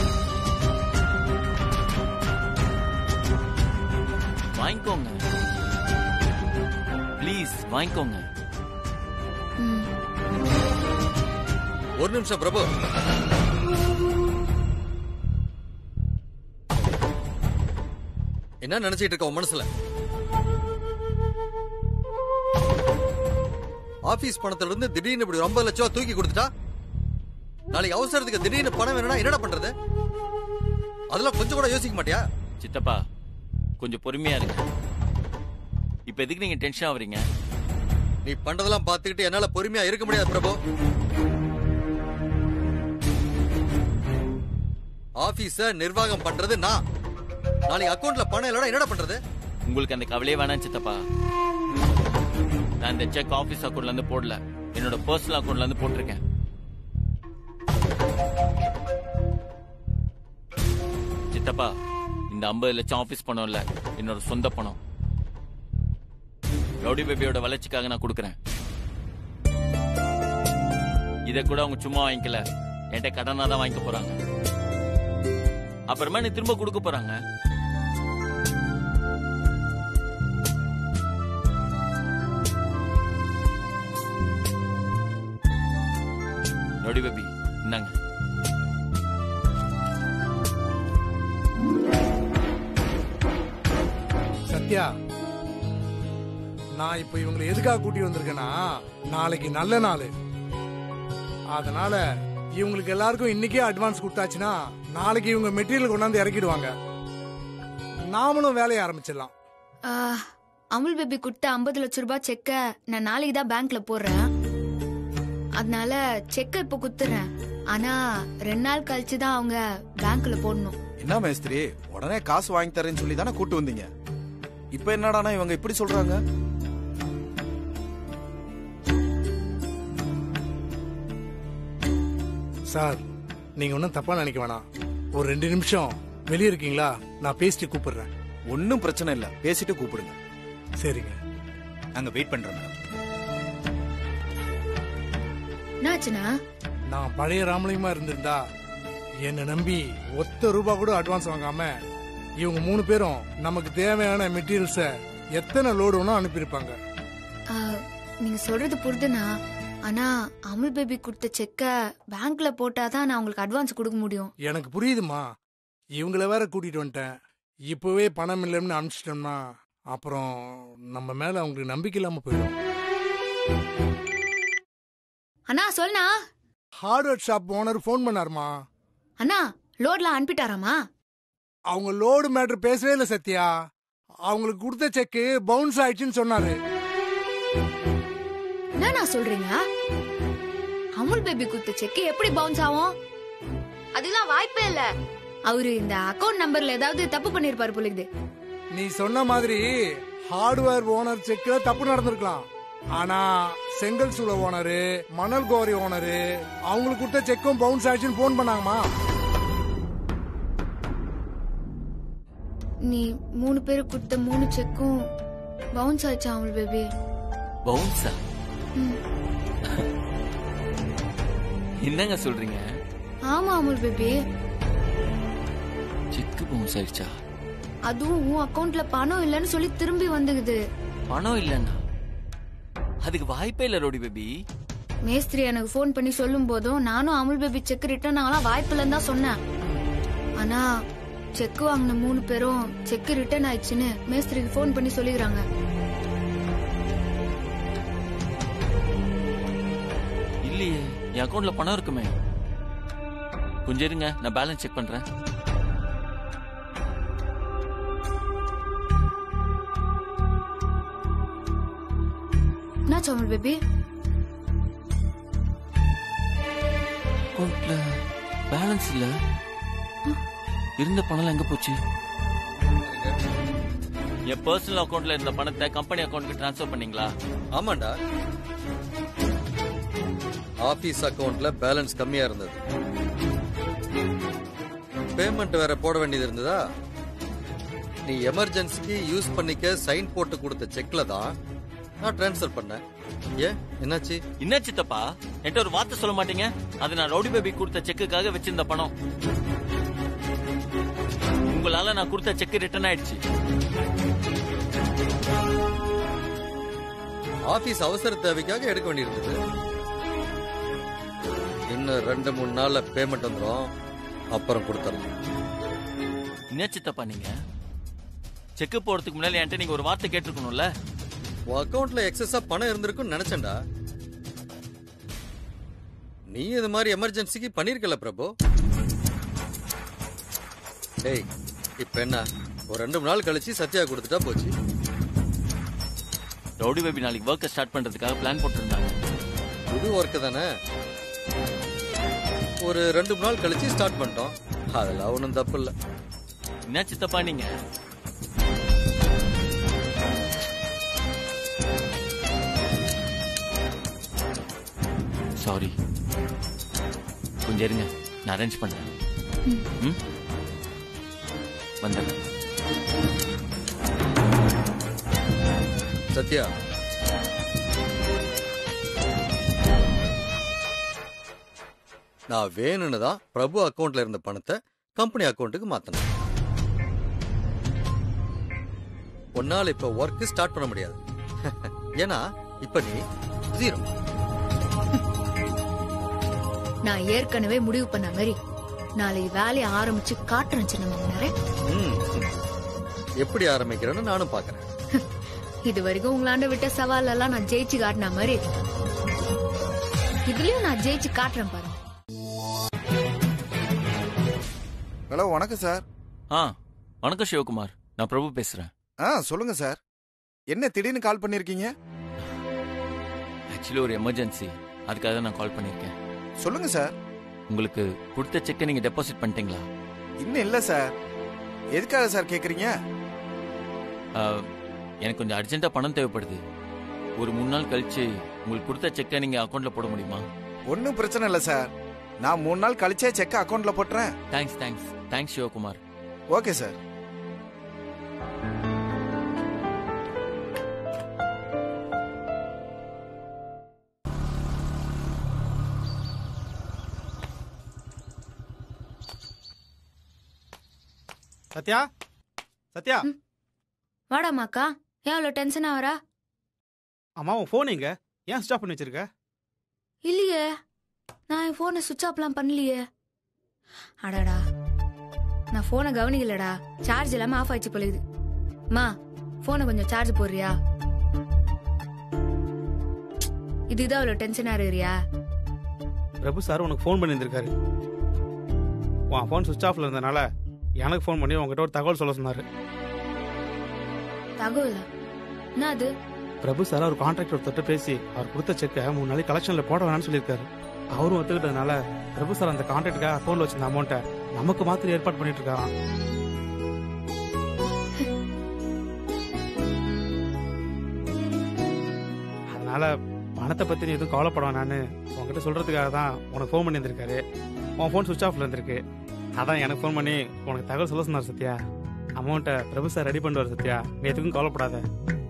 வாங்கிக்கோங்க ப்ளீஸ் வாங்கிக்கோங்க ஒரு நிமிஷம் பிரபு என்ன நினைச்சிட்டு இருக்க உன் மனசுல ஆபீஸ் பணத்துல இருந்து திடீர்னு இப்படி ஒரு ஐம்பது லட்சம் ரூபாய் தூக்கி கொடுத்துட்டா நாளைக்கு அவசரத்துக்கு திடீர்னு பணம் வேணும்னா என்னடா பண்றது அதெல்லாம் கொஞ்சம் கூட யோசிக்க மாட்டியா சித்தப்பா கொஞ்சம் பொறுமையா இருங்க இப்ப எதுக்கு நீங்க டென்ஷன் ஆவறீங்க நீ பண்றதெல்லாம் பார்த்துக்கிட்டு என்னால பொறுமையா இருக்க முடியாது பிரபு ஆபீஸ நிர்வாகம் பண்றது நான் நாளைக்கு அக்கவுண்ட்ல பணம் இல்லடா என்னடா பண்றது உங்களுக்கு அந்த கவலையே வேணாம் சித்தப்பா நான் இந்த செக் ஆபீஸ் அக்கௌண்ட்ல இருந்து போடல என்னோட பர்சனல் அக்கௌண்ட்ல இருந்து போட்டிருக்கேன் சித்தப்பா இந்த ஐம்பது லட்சம் ஆபீஸ் பணம் இல்ல என்னோட சொந்த பணம் ரவுடி பேபியோட வளர்ச்சிக்காக நான் கொடுக்கறேன் இத கூட அவங்க சும்மா வாங்கிக்கல என்கிட்ட கடனா தான் வாங்கிக்க போறாங்க அப்புறமா நீ திரும்ப கொடுக்க போறாங்க ரவுடி பேபி இந்தாங்க சத்யா நான் இப்ப இவங்களை எதுக்காக கூட்டி வந்திருக்கேன்னா நாளைக்கு நல்ல நாள் அதனால இவங்களுக்கு எல்லாருக்கும் இன்னைக்கே அட்வான்ஸ் கொடுத்தாச்சுன்னா நாளைக்கு இவங்க மெட்டீரியல் கொண்டாந்து இறக்கிடுவாங்க நாமளும் வேலையை ஆரம்பிச்சிடலாம் ஆ, அமுல் பேபி கொடுத்த ஐம்பது லட்ச ரூபாய் செக்க நான் நாளைக்கு தான் பேங்க்ல போடுறேன் அதனால செக்க இப்ப குத்துறேன் ஆனா ரெண்டு நாள் கழிச்சு தான் அவங்க பேங்க்ல போடணும் என்ன மேஸ்திரி உடனே காசு வாங்கி தரேன்னு சொல்லி தானே கூட்டு வந்தீங்க இப்ப என்னடானா இவங்க இப்படி சொல்றாங்க சார் நீங்க ஒன்றும் தப்பா நினைக்க வேணாம் ஒரு ரெண்டு நிமிஷம் வெளியே இருக்கீங்களா நான் பேசிட்டு கூப்பிடுறேன் ஒன்னும் பிரச்சனை இல்ல பேசிட்டு கூப்பிடுங்க சரிங்க நாங்க வெயிட் பண்றோம் மேடம் என்னாச்சுண்ணா நான் பழைய ராமலிங்கமா இருந்திருந்தா என்னை நம்பி ஒத்த ரூபா கூட அட்வான்ஸ் வாங்காம இவங்க மூணு பேரும் நமக்கு தேவையான மெட்டீரியல்ஸ எத்தனை லோடு வேணா அனுப்பியிருப்பாங்க ஆ, நீங்க சொல்றது புரிதுண்ணா ஆனா அமுல் பேபி கொடுத்த செக்க பேங்க்ல போட்டாதான் நான் உங்களுக்கு அட்வான்ஸ் கொடுக்க முடியும் எனக்கு புரியுதுமா இவங்கள வேற கூட்டிட்டு வந்துட்டேன் இப்பவே பணம் இல்லைன்னு அனுப்பிச்சிட்டோம்னா அப்புறம் நம்ம மேல அவங்களுக்கு நம்பிக்கை இல்லாம போயிடும் அண்ணா சொல்லுண்ணா ஹார்ட்வேர் ஷாப் ஓனர் ஃபோன் பண்ணாருமா அண்ணா லோட்லாம் அனுப்பிட்டாராமா அவங்க லோடு மேட்ரு பேசவே இல்லை சத்யா அவங்களுக்கு கொடுத்த செக்கு பவுன்ஸ் ஆயிடுச்சுன்னு சொன்னாரு என்னண்ணா சொல்றீங்க அமுல் பேபி கொடுத்த செக் எப்படி பவுன்ஸ் ஆகும் அதெல்லாம் வாய்ப்பே இல்ல அவரு இந்த அக்கவுண்ட் நம்பர்ல ஏதாவது தப்பு பண்ணிருப்பாரு போலுக்குது நீ சொன்ன மாதிரி ஹார்ட்வேர் ஓனர் செக்ல தப்பு நடந்திருக்கலாம் ஆனா செங்கல் சூளை ஓனரு மணல் கோரி ஓனரு அவங்களுக்கு கொடுத்த செக்கும் பவுன்ஸ் ஆயிடுச்சுன்னு ஃபோன் பண்ணாங்கம்மா நீ மூணு பேரு கொடுத்த மூணு செக்கும் பவுன்ஸ் ஆயிடுச்சா அமுல் பேபி பவுன்ஸா என்னங்க சொல்றீங்க ஆமா அமுல் பேபி செக்கு பவுன்ஸ் ஆயிடுச்சா அதுவும் உன் அக்கவுண்ட்ல பணம் இல்லைன்னு சொல்லி திரும்பி வந்துக்குது பணம் இல்லைன்னா அதுக்கு வாய்ப்பே இல்ல ரோடி பேபி மேஸ்திரி எனக்கு ஃபோன் பண்ணி சொல்லும் போதும் நானும் அமுல் பேபி செக் ரிட்டர்ன் ஆகலாம் வாய்ப்பு இல்லைன்னு தான் சொன்னேன் ஆனா செக் வாங்கின மூணு பேரும் செக் ரிட்டர்ன் ஆயிடுச்சுன்னு மேஸ்திரிக்கு ஃபோன் பண்ணி சொல்லிக்கிறாங்க இல்லையே என் அக்கவுண்ட்ல பணம் இருக்குமே கொஞ்சம் இருங்க நான் பேலன்ஸ் செக் பண்றேன் என்னாச்சு அமுல் பேபி அக்கவுண்ட்ல பேலன்ஸ் இல்ல இருந்த பணம் எங்க போச்சு என் பர்சனல் அக்கவுண்ட்ல இருந்த பணத்தை கம்பெனி அக்கவுண்ட்க்கு ட்ரான்ஸ்ஃபர் பண்ணீங்களா ஆமாண்டா ஆபீஸ் அக்கவுண்ட்ல பேலன்ஸ் கம்மியா இருந்தது பேமெண்ட் வேற போட வேண்டியது இருந்ததா நீ எமர்ஜென்சிக்கு யூஸ் பண்ணிக்க சைன் போட்டு கொடுத்த செக்ல தான் நான் ட்ரான்ஸ்ஃபர் பண்ணேன் ஏன் என்னாச்சு என்ன சித்தப்பா என்கிட்ட ஒரு வார்த்தை சொல்ல மாட்டீங்க அது நான் ரவுடி பேபி கொடுத்த செக்குக்காக வச்சிருந்த பணம் உங்களால நான் கொடுத்த செக் ரிட்டர்ன் ஆயிடுச்சு ஆபீஸ் அவசர தேவைக்காக எடுக்க வேண்டியிருந்தது இன்னும் ரெண்டு மூணு நாள்ல பேமெண்ட் வந்துடும் அப்புறம் கொடுத்துடலாம் என்ன சித்தப்பா நீங்க செக் போறதுக்கு முன்னாடி என்கிட்ட நீங்க ஒரு வார்த்தை கேட்டிருக்கணும்ல உன் அக்கவுண்ட்ல எக்ஸஸா பணம் இருந்திருக்கும்னு நினைச்சேன்டா நீ இது மாதிரி எமர்ஜென்சிக்கு பண்ணிருக்கல பிரபு டேய் இப்ப என்ன ஒரு ரெண்டு மூணு நாள் கழிச்சு சத்யா கொடுத்துட்டா போச்சு ரவுடி பேபி நாளைக்கு ஒர்க்கை ஸ்டார்ட் பண்றதுக்காக பிளான் போட்டிருந்தாங்க புது ஒர்க்கு தானே ஒரு ரெண்டு மூணு நாள் கழிச்சு ஸ்டார்ட் பண்ணிட்டோம் அதெல்லாம் ஒன்றும் தப்பு இல்லை என்ன சித்தப்பா நீங்க சாரி கொஞ்சம் இருங்க நான் அரேஞ்ச் பண்றேன் ம் வந்துடுறேன் சத்யா நான் வேணும்னு தான் பிரபு அக்கவுண்ட்ல இருந்த பணத்தை கம்பெனி அக்கவுண்ட்டுக்கு மாத்தினேன் உன்னால இப்ப ஒர்க் ஸ்டார்ட் பண்ண முடியாது ஏன்னா இப்ப நீ ஜீரோ நான் ஏற்கனவே முடிவு பண்ண மாதிரி நாளைக்கு வேலையை ஆரம்பிச்சு காட்டுறேன் சின்ன மாமனாரே ம். எப்படி ஆரம்பிக்கிறேன்னு நானும் பாக்குறேன் இது வரைக்கும் உங்களாண்ட விட்ட சவால் எல்லாம் நான் ஜெயிச்சு காட்டின மாதிரி இதுலயும் நான் ஜெயிச்சு காட்டுறேன் பாருங்க ஹலோ வணக்கம் சார் ஆ வணக்கம் சிவகுமார் நான் பிரபு பேசுறேன் ஆ சொல்லுங்க சார் என்ன திடீர்னு கால் பண்ணிருக்கீங்க ஆக்சுவலி ஒரு எமர்ஜென்சி அதுக்காக தான் நான் கால் பண்ணியிருக்கேன் சொல்லுங்க சார் உங்களுக்கு கொடுத்த செக்கை நீங்க டெபாசிட் பண்ணிட்டீங்களா இன்னும் இல்ல சார் எதுக்காக சார் கேக்குறீங்க ஆ, எனக்கு கொஞ்சம் அர்ஜென்ட்டா பணம் தேவைப்படுது ஒரு மூணு நாள் கழிச்சு உங்களுக்கு கொடுத்த செக்கை நீங்க அக்கௌண்ட்ல போட முடியுமா ஒன்றும் பிரச்சனை இல்லை சார் நான் மூணு நாள் கழிச்சே செக் அக்கவுண்ட்ல போட்டுறேன் thanks thanks thanks Sivakumar okay sir Sathya Sathya வாடா மாக்கா ஏன் அவ்வளவு டென்ஷன் ஆவரா அம்மா உன் ஃபோன் எங்க ஏன் ஸ்டாப் பண்ணி வச்சிருக்க இல்லையே நான் என் போனை சுவிட்ச் ஆஃப்லாம் பண்ணலையே அடாடா நான் போனை கவனிக்கலடா சார்ஜ் இல்லாம ஆஃப் ஆயிடுச்சு போல இது மா போனை கொஞ்சம் சார்ஜ் போடுறியா இதுதான் அவ்வளவு டென்ஷனா இருக்கிறியா பிரபு சார் உனக்கு ஃபோன் பண்ணியிருந்திருக்காரு உன் ஃபோன் சுவிட்ச் ஆஃப்ல இருந்தனால எனக்கு ஃபோன் பண்ணி உங்ககிட்ட ஒரு தகவல் சொல்ல சொன்னாரு தகவலா என்ன அது பிரபு சார் அவர் கான்ட்ராக்ட் ஒருத்தர்ட்ட பேசி அவர் கொடுத்த செக்கை மூணு நாளைக்கு கலெக்ஷன்ல போட வேணாம்னு சொல்லியிருக்காரு அவரும் ஒத்துக்கிட்டதுனால பிரபு சார் அந்த கான்ட்ராக்டுக்காக அக்கௌண்ட்ல வச்சிருந்த அமௌண்ட்டை நமக்கு மாத்திரம் ஏற்பாடு பண்ணிட்டு இருக்காராம் அதனால பணத்தை பத்தி நீ எதுவும் கவலைப்பட வேணான்னு உங்ககிட்ட சொல்றதுக்காக தான் உனக்கு ஃபோன் பண்ணியிருந்திருக்காரு உன் ஃபோன் சுவிச் ஆஃப்ல இருந்திருக்கு அதான் எனக்கு ஃபோன் பண்ணி உனக்கு தகவல் சொல்ல சொன்னார் சத்யா அமௌண்ட்டை பிரபு சார் ரெடி பண்ணுவார் சத்யா நீ எதுக்கும் கவலைப்படாத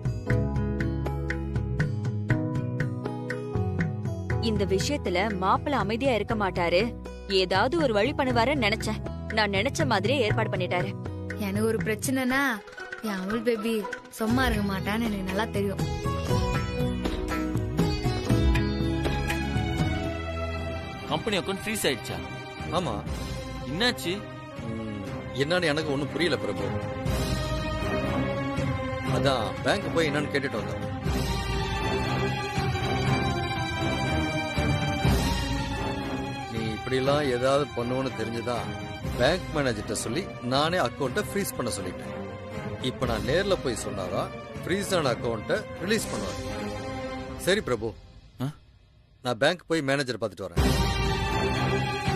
இந்த விஷயத்துல மாப்பிள்ள அமைதியா இருக்க மாட்டாரு ஏதாவது ஒரு வழி பண்ணுவாருன்னு நினைச்சேன் நான் நினைச்ச மாதிரியே ஏற்பாடு பண்ணிட்டாரு எனக்கு ஒரு பிரச்சனைனா என் அமுல் பேபி சும்மா இருக்க மாட்டான்னு எனக்கு நல்லா தெரியும் கம்பெனி அக்கௌண்ட் ஃப்ரீஸ் ஆயிடுச்சா ஆமா என்னாச்சு என்னன்னு எனக்கு ஒன்றும் புரியல பிரபு அதான் பேங்க் போய் என்னன்னு கேட்டுட்டு வந்தோம் நீ இப்படிலாம் ஏதாவது பண்ணுவோன்னு தெரிஞ்சுதான் பேங்க் மேனேஜர்கிட்ட சொல்லி நானே அக்கௌண்ட்டை ஃப்ரீஸ் பண்ண சொல்லிட்டேன் இப்போ நான் நேர்ல போய் சொன்னாதான் ஃப்ரீஸ் ஆன அக்கௌண்ட்டை ரிலீஸ் பண்ணுவாங்க சரி பிரபு நான் பேங்க் போய் மேனேஜர் பார்த்துட்டு வரேன்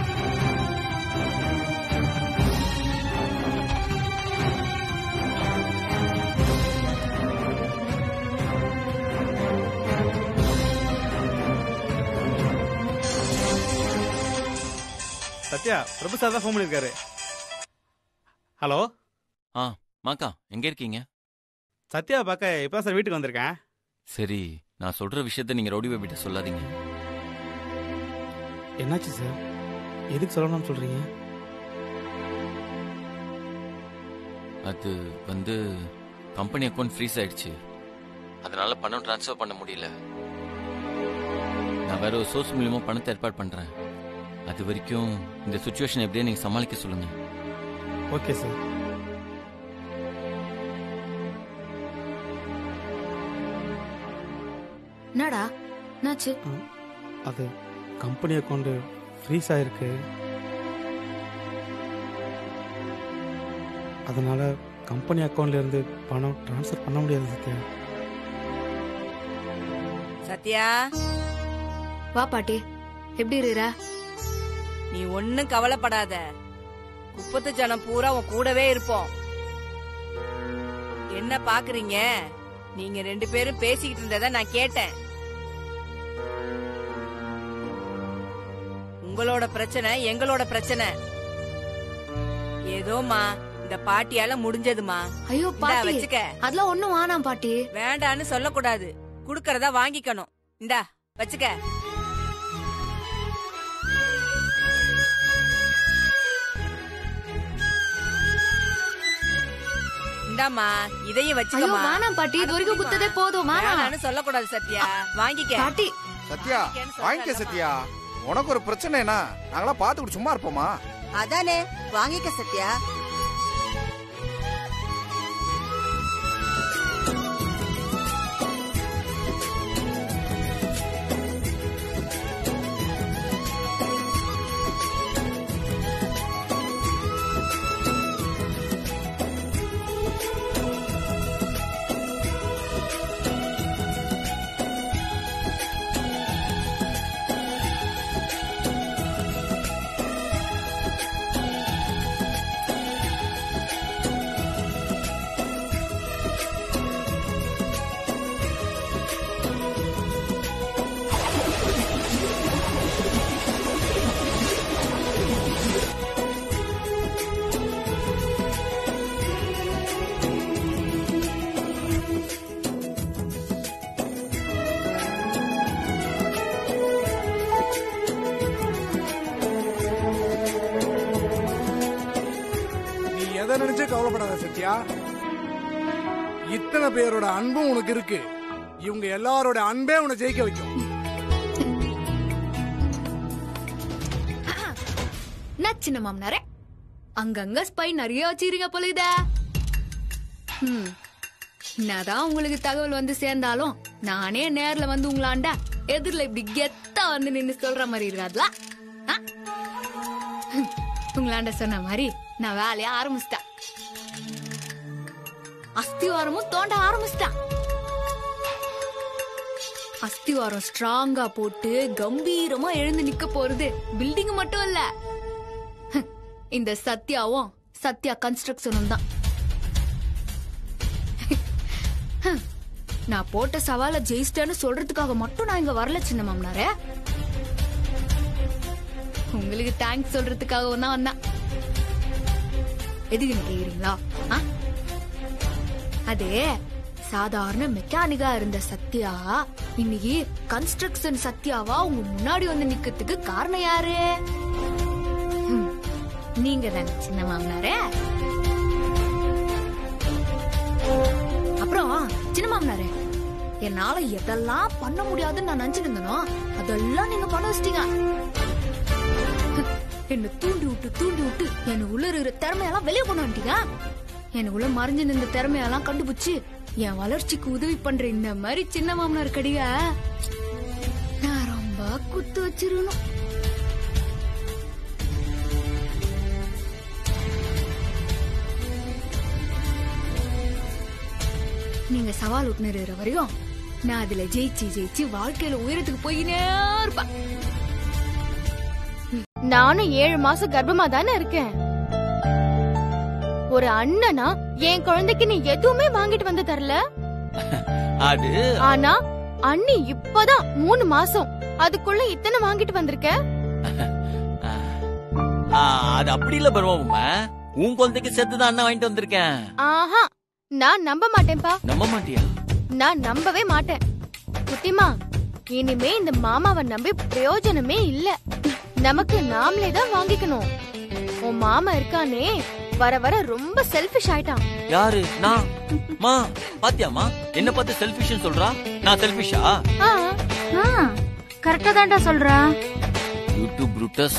சத்யா பிரபு சார் தான் ஃபோன் பண்ணியிருக்காரு ஹலோ ஆ மாக்கா எங்க இருக்கீங்க சத்யா பார்க்க இப்போ சார் வீட்டுக்கு வந்திருக்கேன் சரி நான் சொல்ற விஷயத்த நீங்க ரவுடி பேபிட்ட சொல்லாதீங்க என்னாச்சு சார் எதுக்கு சொல்லணும்னு சொல்றீங்க அது வந்து கம்பெனி அக்கௌண்ட் ஃப்ரீஸ் ஆயிடுச்சு அதனால பணம் ட்ரான்ஸ்ஃபர் பண்ண முடியல நான் வேற ஒரு சோர்ஸ் மூலியமா பணத்தை ஏற்பாடு பண்றேன் அது வரைக்கும் இந்த சுச்சுவேஷன் எப்படியே நீங்க சமாளிக்க சொல்லுங்க ஓகே சார் என்னடா என்னாச்சு அது கம்பெனி அக்கௌண்ட் ஃப்ரீஸ் ஆயிருக்கு அதனால கம்பெனி அக்கௌண்ட்ல இருந்து பணம் ட்ரான்ஸ்ஃபர் பண்ண முடியாது சத்யா சத்யா வா பாட்டி எப்படி இருக்கிற நீ ஒண்ணும் கவலைப்படாத குப்பத்து ஜனம் பூரா உன் கூடவே இருப்போம் என்ன பாக்குறீங்க நீங்க ரெண்டு பேரும் பேசிக்கிட்டு இருந்தத நான் கேட்டேன் உங்களோட பிரச்சனை எங்களோட பிரச்சனை ஏதோமா இந்த பாட்டியால முடிஞ்சதுமா ஐயோ இந்தா பாட்டி வச்சுக்க அதெல்லாம் ஒண்ணும் வேணாம் பாட்டி வேண்டான்னு சொல்லக்கூடாது குடுக்கறதா வாங்கிக்கணும் இந்தா வச்சுக்க இந்தாம்மா இதையும் ஐயோ வச்சுக்கமா வேணாம் பாட்டி இது வரைக்கும் குத்ததே போதும் வேணாம் வேணான்னு சொல்லக்கூடாது சத்யா வாங்கிக்க பாட்டி சத்யா வாங்கிக்க சத்யா உனக்கு ஒரு பிரச்சனைனா நாங்களாம் பார்த்துக்கிட்டு சும்மா இருப்போமா அதானே வாங்கிக்க சத்யா நீ எதை நினைச்சு கவலைப்படாத சத்யா இத்தனை பேரோட அன்பும் உனக்கு இருக்கு இவங்க எல்லாரோட அன்பே உன்னை ஜெயிக்க வைக்கும் என்ன சின்ன மாமனாரே அங்கங்க ஸ்பை நிறைய வச்சிருங்க போல இத ஹம். என்னதான் உங்களுக்கு தகவல் வந்து சேர்ந்தாலும் நானே நேர்ல வந்து உங்களாண்டா எதிரில இப்படி கெத்தா வந்து நின்னு சொல்ற மாதிரி இருக்காதுல ஆ? ஹம். உங்களாண்ட சொன்ன மாதிரி நான் வேலைய ஆரம்பிச்சிட்டேன் அஸ்திவாரமும் தோண்ட ஆரம்பிச்சிட்டேன் அஸ்திவாரம் ஸ்ட்ராங்கா போட்டு கம்பீரமா எழுந்து நிக்க போறது பில்டிங் மட்டும் இல்ல ஹம், இந்த சத்யாவும் சத்யா கன்ஸ்ட்ரக்ஷனும் தான் ஹம், நான் போட்ட சவால ஜெயிச்சிட்டேன்னு சொல்றதுக்காக மட்டும் நான் இங்க வரல சின்ன மாமனாரே உங்களுக்கு தேங்க்ஸ் சொல்றதுக்காகவும் தான் வந்தேன் எதுக்கு கேக்குறீங்களா ஆ? அது சாதாரண மெக்கானிக்கா இருந்த சத்யா இன்னைக்கு கன்ஸ்ட்ரக்ஷன் சத்யாவா உங்க முன்னாடி வந்து நிக்கிறதுக்கு காரணம் யாரு ஹம், நீங்க தானே சின்ன மாமனாரே அப்புறம் சின்ன மாமனாரே என்னால எதெல்லாம் பண்ண முடியாதுன்னு நான் நினைச்சிட்டு இருந்தனோ அதெல்லாம் நீங்க பண்ண வச்சிட்டீங்க என்ன தூண்டி விட்டு தூண்டி விட்டு என்ன உள்ள இருக்கிற திறமையெல்லாம் வெளியே கொண்டு வந்துட்டீங்க என்ன உள்ள மறைஞ்சு நின்ற திறமையெல்லாம் கண்டுபிடிச்சு என் வளர்ச்சிக்கு உதவி பண்ற இந்த மாதிரி சின்ன மாமனார் கடிக நான் ரொம்ப குத்து வச்சிருக்கணும் நீங்க சவால் விட்டுனுற வரையும் நான் அதுல ஜெயிச்சு ஜெயிச்சு வாழ்க்கையில உயரத்துக்கு போயினே இருப்பேன் நானும் ஏழு மாசம் கர்ப்பமா தானே இருக்கேன் ஒரு அண்ணனா என் குழந்தைக்கு நீ எதுவுமே வாங்கிட்டு வந்து தரல அது ஆனா அண்ணி இப்பதான் மூணு மாசம் அதுக்குள்ள இத்தனை வாங்கிட்டு வந்திருக்க ஆ, அது அப்படி இல்ல பருவமா உன் குழந்தைக்கு சேர்த்து தான் அண்ணன் வாங்கிட்டு வந்திருக்கேன் ஆஹா நான் நம்ப மாட்டேன்பா நம்ப மாட்டியா நான் நம்பவே மாட்டேன் குட்டிமா இனிமே இந்த மாமாவை நம்பி பிரயோஜனமே இல்ல நமக்கு நாமளே தான் வாங்கிக்கணும் உன் மாமா இருக்கானே வர வர ரொம்ப செல்ஃபிஷ் ஆயிட்டான் யாரு நான் மா பாத்தியாமா என்ன பார்த்து செல்ஃபிஷ் சொல்றா நான் செல்ஃபிஷா கரெக்டா தான்டா சொல்றா யூடியூப் ப்ரூட்டஸ்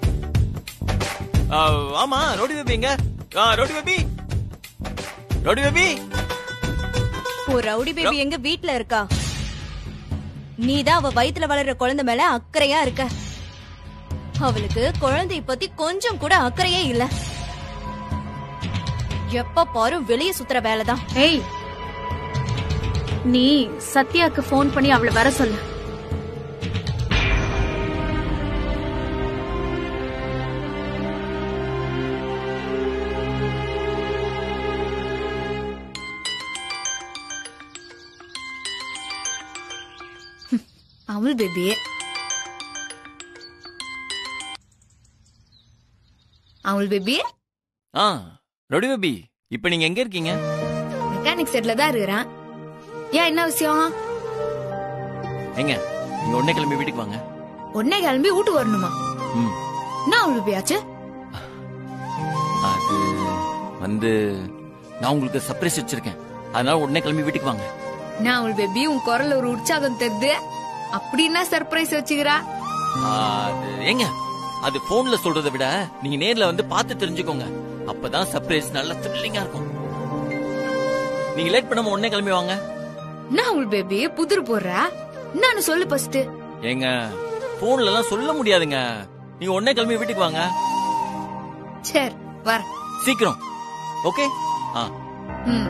ஆமா ரோடி பேபி எங்க ஆ, ரோடி பேபி ரோடி பேபி ஓ ரவுடி பேபி எங்க வீட்ல இருக்கா நீதான் அவ வயித்துல வளர்ற குழந்தை மேல அக்கறையா இருக்க அவளுக்கு குழந்தைய பத்தி கொஞ்சம் கூட அக்கறையே இல்ல எப்ப பாரு வெளிய சுத்துற வேலைதான் ஏய் நீ சத்யாக்கு ஃபோன் பண்ணி அவளை வர சொல்லு அமுல் பேபி அவள் பேபி ஆ ரவுடி பேபி இப்ப நீங்க எங்க இருக்கீங்க மெக்கானிக் செட்ல தான் இருக்கிறேன் ஏன் என்ன விஷயம் எங்க நீங்க உடனே கிளம்பி வீட்டுக்கு வாங்க உடனே கிளம்பி வீட்டுக்கு வரணுமா ம் என்ன அவள் பேபி ஆச்சு அது வந்து நான் உங்களுக்கு சர்ப்ரைஸ் வச்சிருக்கேன் அதனால உடனே கிளம்பி வீட்டுக்கு வாங்க நான் அவள் பேபி உன் குரல்ல ஒரு உற்சாகம் தெரிது அப்படின்னா சர்ப்ரைஸ் வச்சுக்கிறா அது ஏங்க அது போன்ல சொல்றதை விட நீங்க நேர்ல வந்து பார்த்து தெரிஞ்சுக்கோங்க அப்பதான் சர்ப்ரைஸ் நல்லா த்ரில்லிங்கா இருக்கும் நீங்க லேட் பண்ணாம உடனே கிளம்பி வாங்க என்ன அவள் பேபி புதிர் போடுற என்னன்னு சொல்லு ஃபர்ஸ்ட் ஏங்க போன்ல எல்லாம் சொல்ல முடியாதுங்க நீங்க உடனே கிளம்பி வீட்டுக்கு வாங்க சரி வர சீக்கிரம் ஓகே ஆ ம்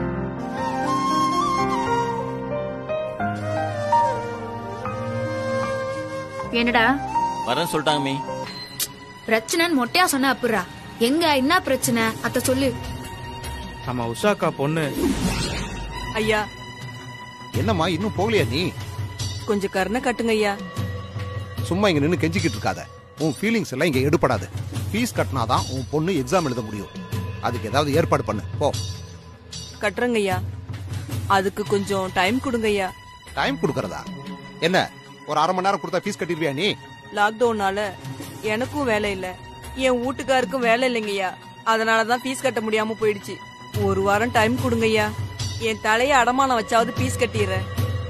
என்னடா வரேன்னு சொல்லிட்டாங்க மீ பிரச்சனைன்னு மொட்டையா சொன்ன அப்புறா எங்க என்ன பிரச்சனை அத சொல்லு நம்ம உஷாக்கா பொண்ணு ஐயா என்னம்மா இன்னும் போகலையா நீ கொஞ்சம் கருணை கட்டுங்க ஐயா சும்மா இங்க நின்னு கெஞ்சிக்கிட்டு இருக்காத உன் ஃபீலிங்ஸ் எல்லாம் இங்க எடுபடாது ஃபீஸ் கட்டினாதான் உன் பொண்ணு எக்ஸாம் எழுத முடியும் அதுக்கு ஏதாவது ஏற்பாடு பண்ணு போ கட்டுறங்க ஐயா அதுக்கு கொஞ்சம் டைம் கொடுங்க ஐயா டைம் கொடுக்கறதா என்ன ஒரு அரை மணி நேரம் கொடுத்தா ஃபீஸ் கட்டிடுவியா நீ லாக்டவுனால எனக்கும் வேலை இல்ல என் வீட்டுக்காருக்கும் வேலை இல்லைங்கய்யா அதனாலதான் ஃபீஸ் கட்ட முடியாம போயிடுச்சு ஒரு வாரம் டைம் கொடுங்கய்யா என் தலைய அடமானம் வச்சாவது ஃபீஸ் கட்டிடுறேன்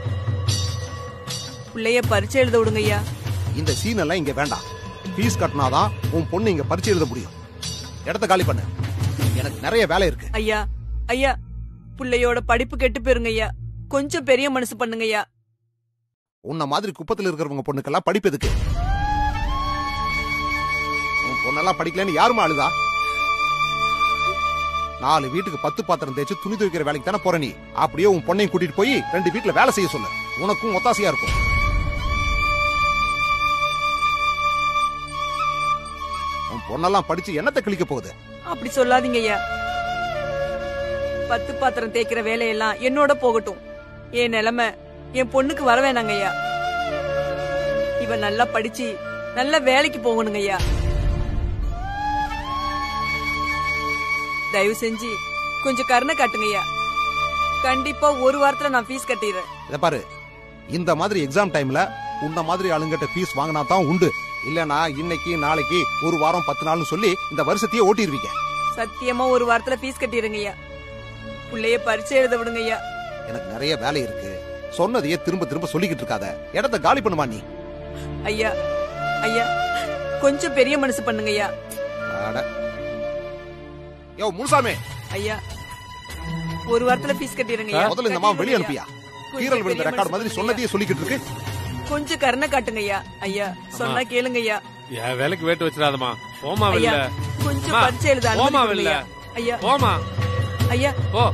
பிள்ளைய பரிச்சை எழுத விடுங்கய்யா இந்த சீன் எல்லாம் இங்க வேண்டாம் ஃபீஸ் கட்டினாதான் உன் பொண்ணு இங்க பரிச்சை எழுத முடியும் இடத்த காலி பண்ணு எனக்கு நிறைய வேலை இருக்கு ஐயா ஐயா பிள்ளையோட படிப்பு கெட்டு போயிருங்க ஐயா கொஞ்சம் பெரிய மனசு பண்ணுங்க ஐயா உன்ன மாதிரி குப்பத்துல இருக்கிறவங்க பொண்ணுக்கெல்லாம் படிப்பு எதுக்கு உன் பொண்ணெல்லாம் படிக்கலன்னு யாருமா அழுதா நாலு வீட்டுக்கு பத்து பாத்திரம் தேய்ச்சு துணி துவைக்கிற வேலைக்கு தானே போற நீ அப்படியே உன் பொண்ணையும் கூட்டிட்டு போய் ரெண்டு வீட்டுல வேலை செய்ய சொல்லு உனக்கும் ஒத்தாசையா இருக்கும் உன் பொண்ணெல்லாம் படிச்சு என்னத்தை கிழிக்க போகுது அப்படி சொல்லாதீங்க ஐயா பத்து பாத்திரம் தேய்க்கிற வேலையெல்லாம் என்னோட போகட்டும் என் நிலைமை என் பொண்ணுக்கு வர வேணாங்க ஐயா இவ நல்லா படிச்சு நல்ல வேலைக்கு போகணுங்க ஐயா தயவு செஞ்சு கொஞ்சம் கருணை காட்டுங்க ஐயா கண்டிப்பா ஒரு வாரத்துல நான் ஃபீஸ் கட்டிடுறேன் இத பாரு இந்த மாதிரி எக்ஸாம் டைம்ல உன்ன மாதிரி ஆளுங்கிட்ட ஃபீஸ் வாங்கினா தான் உண்டு இல்லனா இன்னைக்கு நாளைக்கு ஒரு வாரம் பத்து நாள்னு சொல்லி இந்த வருஷத்தையே ஓட்டிடுவீங்க சத்தியமா ஒரு வாரத்துல ஃபீஸ் கட்டிடுங்க ஐயா பிள்ளைய பரிச்சை எழுத விடுங்க ஐயா எனக்கு நிறைய வேலை இருக்கு சொன்னதையே திரும்ப திரும்ப சொல்லிக்கிட்டு இருக்காத இடத்த காலி பண்ணுமா நீ ஐயா ஐயா கொஞ்சம் பெரிய மனசு பண்ணுங்க ஐயா அட. யோ முனுசாமி ஐயா ஒரு வாரத்துல ஃபீஸ் கட்டிடுங்க ஐயா முதல்ல இந்த அம்மா வெளிய அனுப்பியா கீரல் விழுந்த ரெக்கார்ட் மாதிரி சொன்னதையே சொல்லிக்கிட்டு இருக்கு கொஞ்சம் கருணை காட்டுங்க ஐயா ஐயா சொன்னா கேளுங்க ஐயா என் வேலைக்கு வேட்டு வச்சிடாதமா போமா வெளில ஐயா கொஞ்சம் அம்மா, பரிச்சை எழுத அனுமதி போமா கொடுங்க வெளில ஐயா. ஐயா போமா ஐயா போ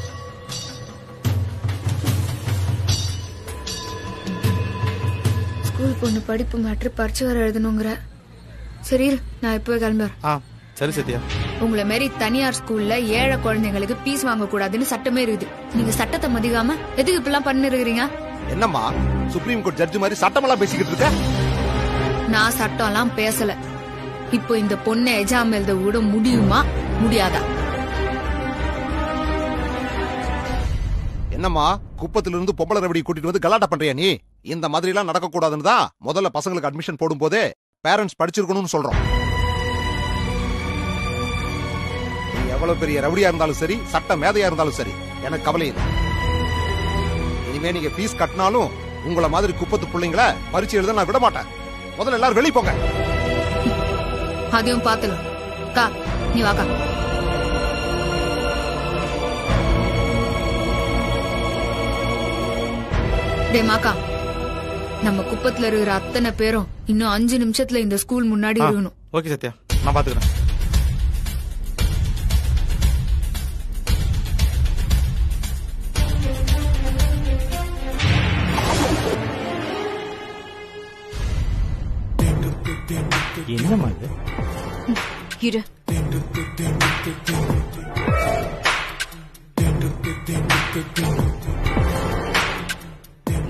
ஸ்கூல் பொண்ணு படிப்பு மேட்ரு பரிச்சு வர எழுதணுங்கிற சரி இரு, நான் இப்போ கிளம்புறேன் ஆ சரி சத்யா உங்களை மாரி தனியார் ஸ்கூல்ல ஏழை குழந்தைங்களுக்கு பீஸ் வாங்க கூடாதுன்னு சட்டமே இருக்குது நீங்க சட்டத்தை மதிக்காம எதுக்கு இப்படிலாம் பண்ணிருக்கிறீங்க என்னம்மா சுப்ரீம் கோர்ட் ஜட்ஜ் மாதிரி சட்டமெல்லாம் பேசிக்கிட்டு இருக்க நான் சட்டம்லாம் பேசல இப்போ இந்த பொண்ணை எஜாம் எழுத விட முடியுமா முடியாதா என்னம்மா குப்பத்துல இருந்து பொம்பளை ரவடி கூட்டிட்டு வந்து கலாட்டா பண்றியா நீ இந்த மாதிரி எல்லாம் நடக்க கூடாதுன்னு தான் முதல்ல பசங்களுக்கு அட்மிஷன் போடும்போதே பேரண்ட்ஸ் படிச்சிருக்கணும்னு சொல்றோம் நீ எவ்வளவு பெரிய ரவுடியா இருந்தாலும் சரி சட்ட மேதையா இருந்தாலும் சரி எனக்கு கவலை இல்லை இனிமே நீங்க ஃபீஸ் கட்டினாலும் உங்கள மாதிரி குப்பத்து பிள்ளைங்கள பரிச்சு எழுத நான் விட மாட்டேன் முதல்ல எல்லாரும் வெளிய போங்க அதையும் பாத்துலாம் கா நீ வாக்கா டே மாக்கா நம்ம குப்பத்துல இருக்கிற அத்தனை பேரும் இன்னும் அஞ்சு நிமிஷத்துல இந்த ஸ்கூல் முன்னாடி ஆ, இருக்கணும் ஓகே சத்யா நான் பாத்துக்கிறேன் என்னம்மா இது இரு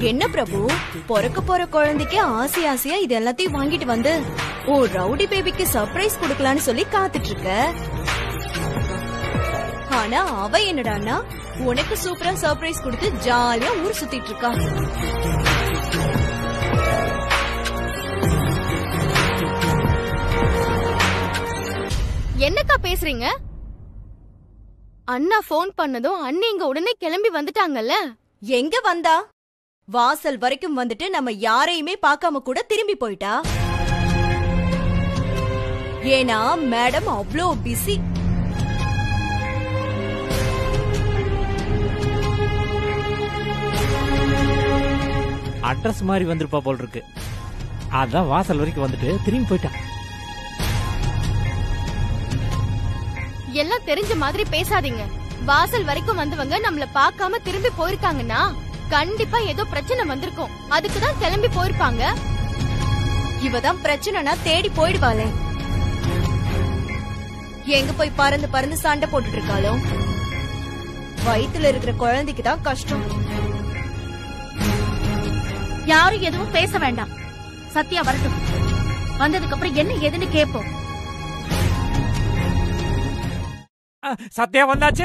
என்ன பிரபு பிறக்க போற குழந்தைக்கு ஆசை ஆசையா இது எல்லாத்தையும் வாங்கிட்டு வந்து ஓ ரவுடி பேபிக்கு சர்ப்ரைஸ் கொடுக்கலான்னு சொல்லி காத்துட்டு இருக்க ஆனா அவ என்னடான்னா உனக்கு சூப்பரா சர்ப்ரைஸ் கொடுத்து ஜாலியா ஊர் சுத்திட்டு இருக்கா என்னக்கா பேசுறீங்க அண்ணா ஃபோன் பண்ணதும் அண்ணி இங்க உடனே கிளம்பி வந்துட்டாங்கல்ல எங்க வந்தா வாசல் வரைக்கும் வந்துட்டு நம்ம யாரையுமே பார்க்காம கூட திரும்பி போயிட்டா ஏன்னா மேடம் அவ்வளோ பிஸி அட்ரஸ் மாதிரி வந்திருப்பா போல் இருக்கு அதான் வாசல் வரைக்கும் வந்துட்டு திரும்பி போயிட்டான் எல்லாம் தெரிஞ்ச மாதிரி பேசாதீங்க வாசல் வரைக்கும் வந்தவங்க நம்மள பார்க்காம திரும்பி போயிருக்காங்கன்னா கண்டிப்பா ஏதோ பிரச்சனை வந்திருக்கும் அதுக்கு தான் கிளம்பி போயிருப்பாங்க இவதான் பிரச்சனைனா தேடி போயிடுவாளே எங்க போய் பறந்து பறந்து சண்டை போட்டுட்டு இருக்காளோ வயித்துல இருக்கிற குழந்தைக்கு தான் கஷ்டம் யாரும் எதுவும் பேச வேண்டாம் சத்யா வரட்டும் வந்ததுக்கு அப்புறம் என்ன ஏதுன்னு கேட்போம் சத்யா வந்தாச்சு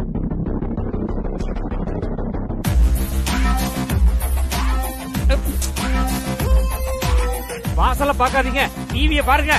வாசல பாக்காதீங்க டிவிய பாருங்க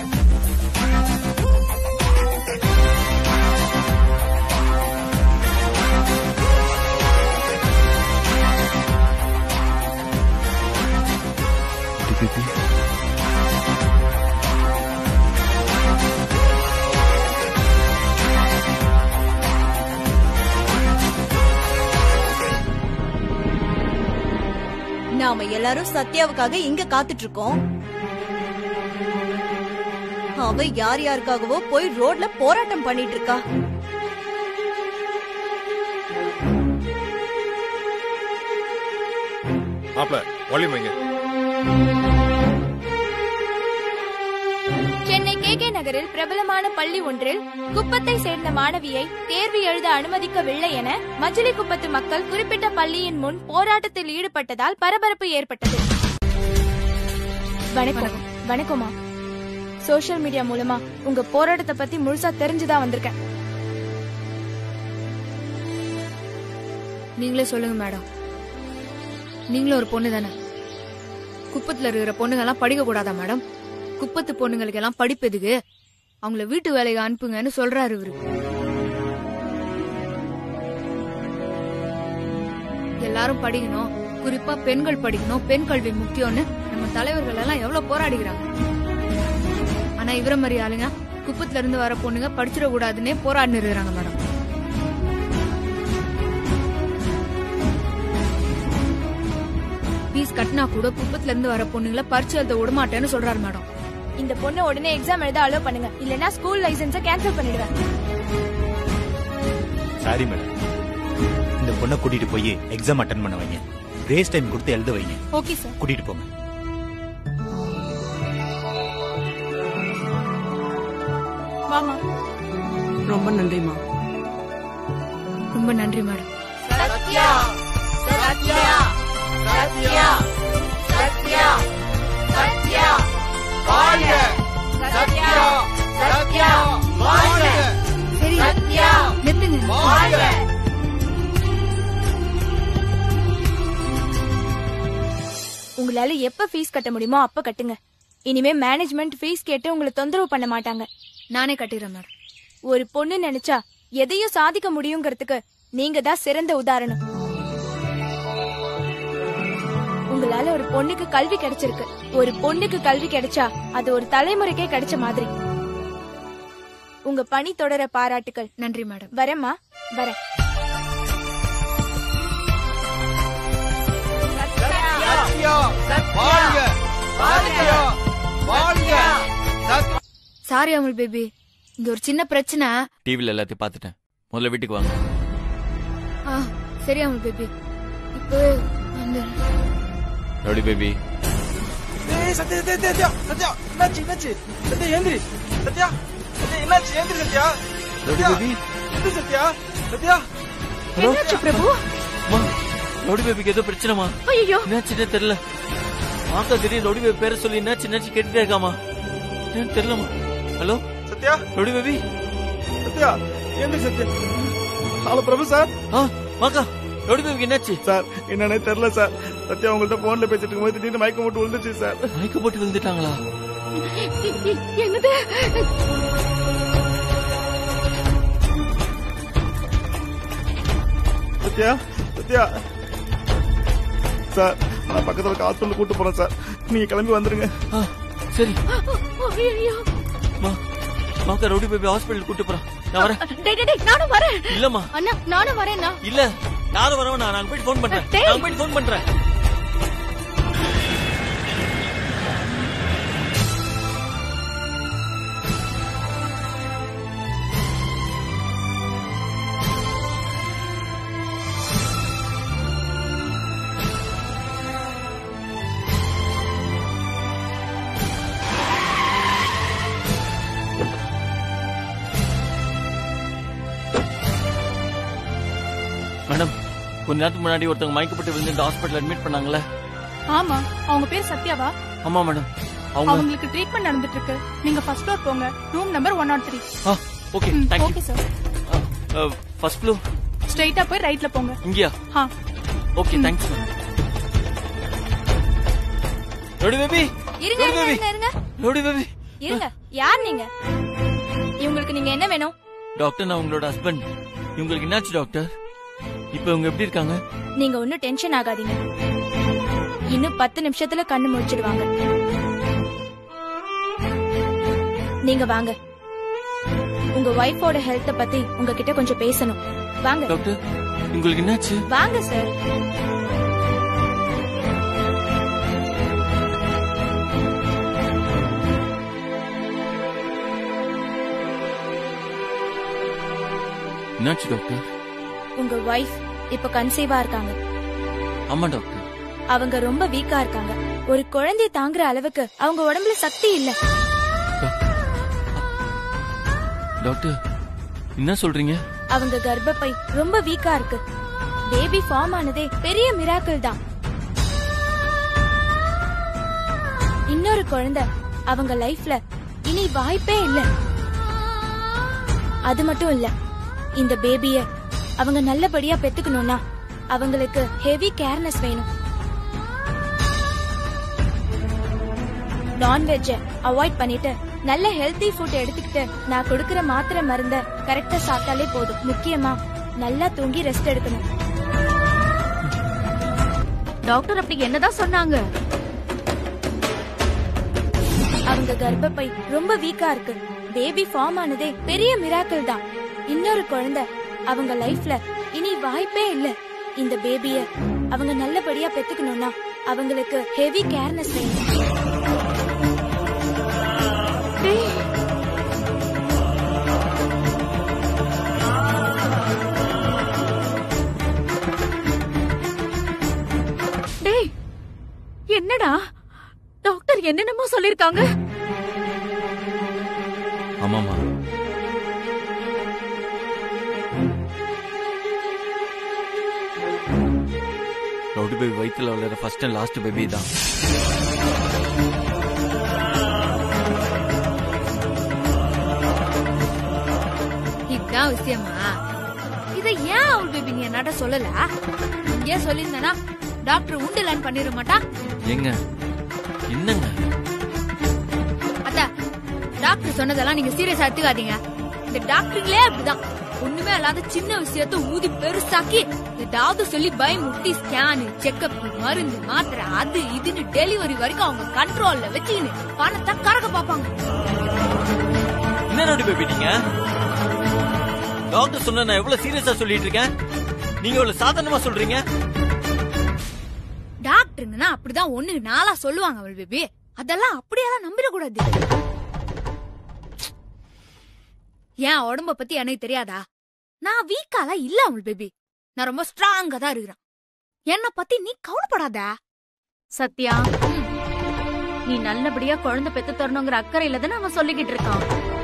நாம எல்லாரும் சத்யாவுக்காக இங்க காத்துட்டு இருக்கோம் அவ யார் யாருக்காகவோ போய் ரோட்ல போராட்டம் பண்ணிட்டு இருக்கா மாப்பிள வால்யூம் வைங்க சென்னை கே கே நகரில் பிரபலமான பள்ளி ஒன்றில் குப்பத்தை சேர்ந்த மாணவியை தேர்வு எழுத அனுமதிக்கவில்லை என மச்சிலி குப்பத்து மக்கள் குறிப்பிட்ட பள்ளியின் முன் போராட்டத்தில் ஈடுபட்டதால் பரபரப்பு ஏற்பட்டது வணக்கம் வணக்கம்மா சோஷியல் மீடியா மூலமா உங்க போராட்டத்தை பத்தி முழுசா தெரிஞ்சுதான் வந்திருக்கேன் நீங்களே சொல்லுங்க மேடம் நீங்களும் ஒரு பொண்ணு தானே குப்பத்துல இருக்கிற பொண்ணுங்க எல்லாம் படிக்க கூடாதா மேடம் குப்பத்து பொண்ணுங்களுக்கு எல்லாம் படிப்பு எதுக்கு அவங்கள வீட்டு வேலைக்கு அனுப்புங்கன்னு சொல்றாரு இவரு எல்லாரும் படிக்கணும் குறிப்பா பெண்கள் படிக்கணும் பெண் கல்வி முக்கியம்னு நம்ம தலைவர்கள் எல்லாம் எவ்வளவு போராடிக்கிறாங்க ஆனா இவர மாதிரி ஆளுங்க குப்பத்துல இருந்து வர பொண்ணுங்க படிச்சிட கூடாதுன்னே போராடினு இருக்கிறாங்க மேடம் ஃபீஸ் கட்டினா கூட குப்பத்துல இருந்து வர பொண்ணுங்கள பரிச்சு எழுத விட மாட்டேன்னு சொல்றாரு மேடம் இந்த பொண்ணை உடனே எக்ஸாம் எழுத அலோ பண்ணுங்க இல்லனா ஸ்கூல் லைசன்ஸ கேன்சல் பண்ணிடுவேன் சாரி மேடம் இந்த பொண்ணை கூட்டிட்டு போய் எக்ஸாம் அட்டன் பண்ண வைங்க ரேஸ் டைம் கொடுத்து எழுத வைங்க ஓகே சார் கூட்டிட்டு போங்க வாமா ரொம்ப நன்றிமா ரொம்ப நன்றி மேடம் சத்யா சத்யா சத்யா சத்யா சத்யா வாழ்க சத்யா சத்யா வாழ்க சரி சத்யா நிறுத்துங்க வாழ்க உங்களால எப்ப ஃபீஸ் கட்ட முடியுமோ அப்ப கட்டுங்க இனிமே மேனேஜ்மெண்ட் ஃபீஸ் கேட்டு உங்களை தொந்தரவு பண்ண மாட்டாங்க நானே கட்டிடுறேன் மேடம் ஒரு பொண்ணு நினைச்சா எதையும் சாதிக்க முடியுங்கிறதுக்கு நீங்க தான் சிறந்த உதாரணம் உங்களால ஒரு பொண்ணுக்கு கல்வி கிடைச்சிருக்கு ஒரு பொண்ணுக்கு கல்வி கிடைச்சா அது ஒரு தலைமுறைக்கே கிடைச்ச மாதிரி உங்க பணி தொடர பாராட்டுகள் நன்றி மேடம் வரேம்மா வரேன் சத்யா வாழ்க சத்யா வாழ்க சத்யா சாரி அமுல் பேபி இங்க ஒரு சின்ன பிரச்சனை டிவில எல்லாத்தையும் பார்த்துட்டேன் முதல்ல வீட்டுக்கு வாங்க ஆ, சரி அமுல் பேபி இப்பவே வந்து ரவுடி பேபி ஏய் சத்யா சத்யா சத்யா சத்யா என்னாச்சு என்னாச்சு சத்யா ஏந்திரி சத்யா சத்யா என்னாச்சு ஏந்திரி சத்யா சத்யா எந்திரி சத்யா சத்யா என்னாச்சு பிரபு ரவுடி பேபிக்கு ஏதோ பிரச்சனைமா ஐயோ என்னாச்சுன்னே தெரியல மாக்கா திடீர்னு ரவுடி பேபி பேரை சொல்லி என்னாச்சு என்னாச்சு கேட்டுட்டே இருக்காமா என்னன்னு தெரியலமா hello Sathya rowdy baby Sathya எந்திரி சத்யா ஹலோ பிரபு சார் ஆ மாக்கா ரவுடி பேபிக்கு என்னாச்சு சார் என்னன்னே தெரியல சார் சத்யா உங்கள்ட்ட போன்ல பேசிட்டு இருக்கும்போது திடீர்னு மயக்கம் போட்டு விழுந்துச்சு சார் மயக்க போட்டு விழுந்துட்டாங்களா என்னது சத்யா சத்யா சார் நான் பக்கத்துல இருக்க ஹாஸ்பிட்டல் கூட்டு போறேன் சார் நீங்க கிளம்பி வந்துருங்க சரி ஐயோ மாக்கா ரவுடி பேபி ஹாஸ்பிட்டல் கூட்டு போறான் நான் வரேன் டேய் டேய், டேய் நானும் வரேன் இல்லம்மா அண்ணா நானும் வரேன்னா இல்ல யாரும் வரவும் நான் நாங்க போயிட்டு ஃபோன் பண்றேன் டேய். நான் போயிட்டு ஃபோன் பண்றேன் மேடம் கொஞ்ச நேரத்துக்கு முன்னாடி ஒருத்தவங்க மயக்கப்பட்டு விழுந்து இந்த ஹாஸ்பிட்டல் அட்மிட் பண்ணாங்கல்ல ஆமா அவங்க பேர் சத்யாவா ஆமா மேடம் அவங்க அவங்களுக்கு ட்ரீட்மெண்ட் நடந்துட்டு இருக்கு நீங்க ஃபர்ஸ்ட் ஃப்ளோர் போங்க room number one nought three ஆ okay thank you okay sir first floor ஸ்ட்ரைட்டா போய் ரைட்ல போங்க இங்கயா ஆ okay thanks ma'am rowdy baby இருங்க இருங்க இருங்க இருங்க ரவுடி பேபி இருங்க யார் நீங்க இவங்களுக்கு நீங்க என்ன வேணும் டாக்டர் நான் உங்களோட ஹஸ்பண்ட் இவங்களுக்கு என்னாச்சு டாக்டர் இப்போ இவங்க எப்படி இருக்காங்க நீங்க ஒன்னும் டென்ஷன் ஆகாதீங்க இன்னும் பத்து நிமிஷத்துல கண்ணு முடிச்சிடுவாங்க நீங்க வாங்க உங்க ஒய்ஃபோட ஹெல்த்த பத்தி உங்ககிட்ட கொஞ்சம் பேசணும் வாங்க டாக்டர் உங்களுக்கு என்னாச்சு வாங்க சார் என்னாச்சு டாக்டர் உங்க ஒய்ஃப் இப்ப கன்சீவா இருக்காங்க ஆமா டாக்டர் அவங்க ரொம்ப வீக்கா இருக்காங்க ஒரு குழந்தைய தாங்குற அளவுக்கு அவங்க உடம்புல சக்தி இல்ல டாக்டர் என்ன சொல்றீங்க அவங்க கர்ப்பப்பை ரொம்ப வீக்கா இருக்கு பேபி ஃபார்ம் ஆனதே பெரிய மிராக்கிள் தான் இன்னொரு குழந்தை அவங்க லைஃப்ல இனி வாய்ப்பே இல்ல அது மட்டும் இல்ல இந்த பேபிய அவங்க நல்லபடியா பெத்துக்கணும்னா அவங்களுக்கு ஹெவி கேர்னஸ் வேணும் நான்வெஜ் அவாய்ட் பண்ணிட்டு நல்ல ஹெல்தி ஃபுட் எடுத்துக்கிட்டு நான் கொடுக்கிற மாத்திரை மருந்த கரெக்டா சாப்பிட்டாலே போதும் முக்கியமா நல்லா தூங்கி ரெஸ்ட் எடுக்கணும் டாக்டர் அப்படி என்னதான் சொன்னாங்க அவங்க கர்ப்பப்பை ரொம்ப வீக்கா இருக்கு பேபி ஃபார்ம் ஆனதே பெரிய மிராக்கிள் தான் இன்னொரு குழந்தை அவங்க லைஃப்ல இனி வாய்ப்பே இல்ல இந்த பேபிய அவங்க நல்லபடியா பெத்துக்கணும்னா அவங்களுக்கு ஹெவி கேர்னஸ் வேணும் டேய் என்னடா டாக்டர் என்னென்னமோ சொல்லிருக்காங்க ஆமாமா ரவுடி பேபி வயித்துல வளர ஃபர்ஸ்ட் அண்ட் லாஸ்ட் பேபி தான் இதுதான் விஷயமா இத ஏன் அவள் பேபி நீ என்னட்ட சொல்லல இங்கே சொல்லியிருந்தனா டாக்டர் உண்டுலன்னு பண்ணிட மாட்டா ஏங்க என்னங்க அத்தா டாக்டர் சொன்னதெல்லாம் நீங்க சீரியஸா எடுத்துக்காதீங்க இந்த டாக்டருங்களே அப்படிதான் ஒண்ணுமே இல்லாத சின்ன விஷயத்த ஊதி பெருசாக்கி ஏதாவது சொல்லி பயமுட்டி ஸ்கேனு செக்கப் மருந்து மாத்திரை அது இதுன்னு டெலிவரி வரைக்கும் அவங்க கண்ட்ரோல்ல வச்சுக்கின்னு பணத்தை கறக்க பாப்பாங்க என்ன ரவுடி பேபி நீங்க டாக்டர் சொன்ன நான் எவ்வளவு சீரியஸா சொல்லிட்டு இருக்கேன் நீங்க எவ்வளவு சாதாரணமா சொல்றீங்க டாக்டருங்கன்னா அப்படிதான் ஒண்ணு நாளா சொல்லுவாங்க அவள் பேபி அதெல்லாம் அப்படியெல்லாம் நம்பிடக்கூடாது ஏன் உடம்ப பத்தி எனக்கு தெரியாதா நான் வீக்காலாம் இல்ல அவள் பேபி நான் ரொம்ப ஸ்ட்ராங்கா தான் இருக்கிறேன் என்ன பத்தி நீ கவலைப்படாத சத்யா நீ நல்லபடியா குழந்தை பெத்து தரணுங்கிற அக்கறையில தானே அவன் சொல்லிக்கிட்டு இருக்கான்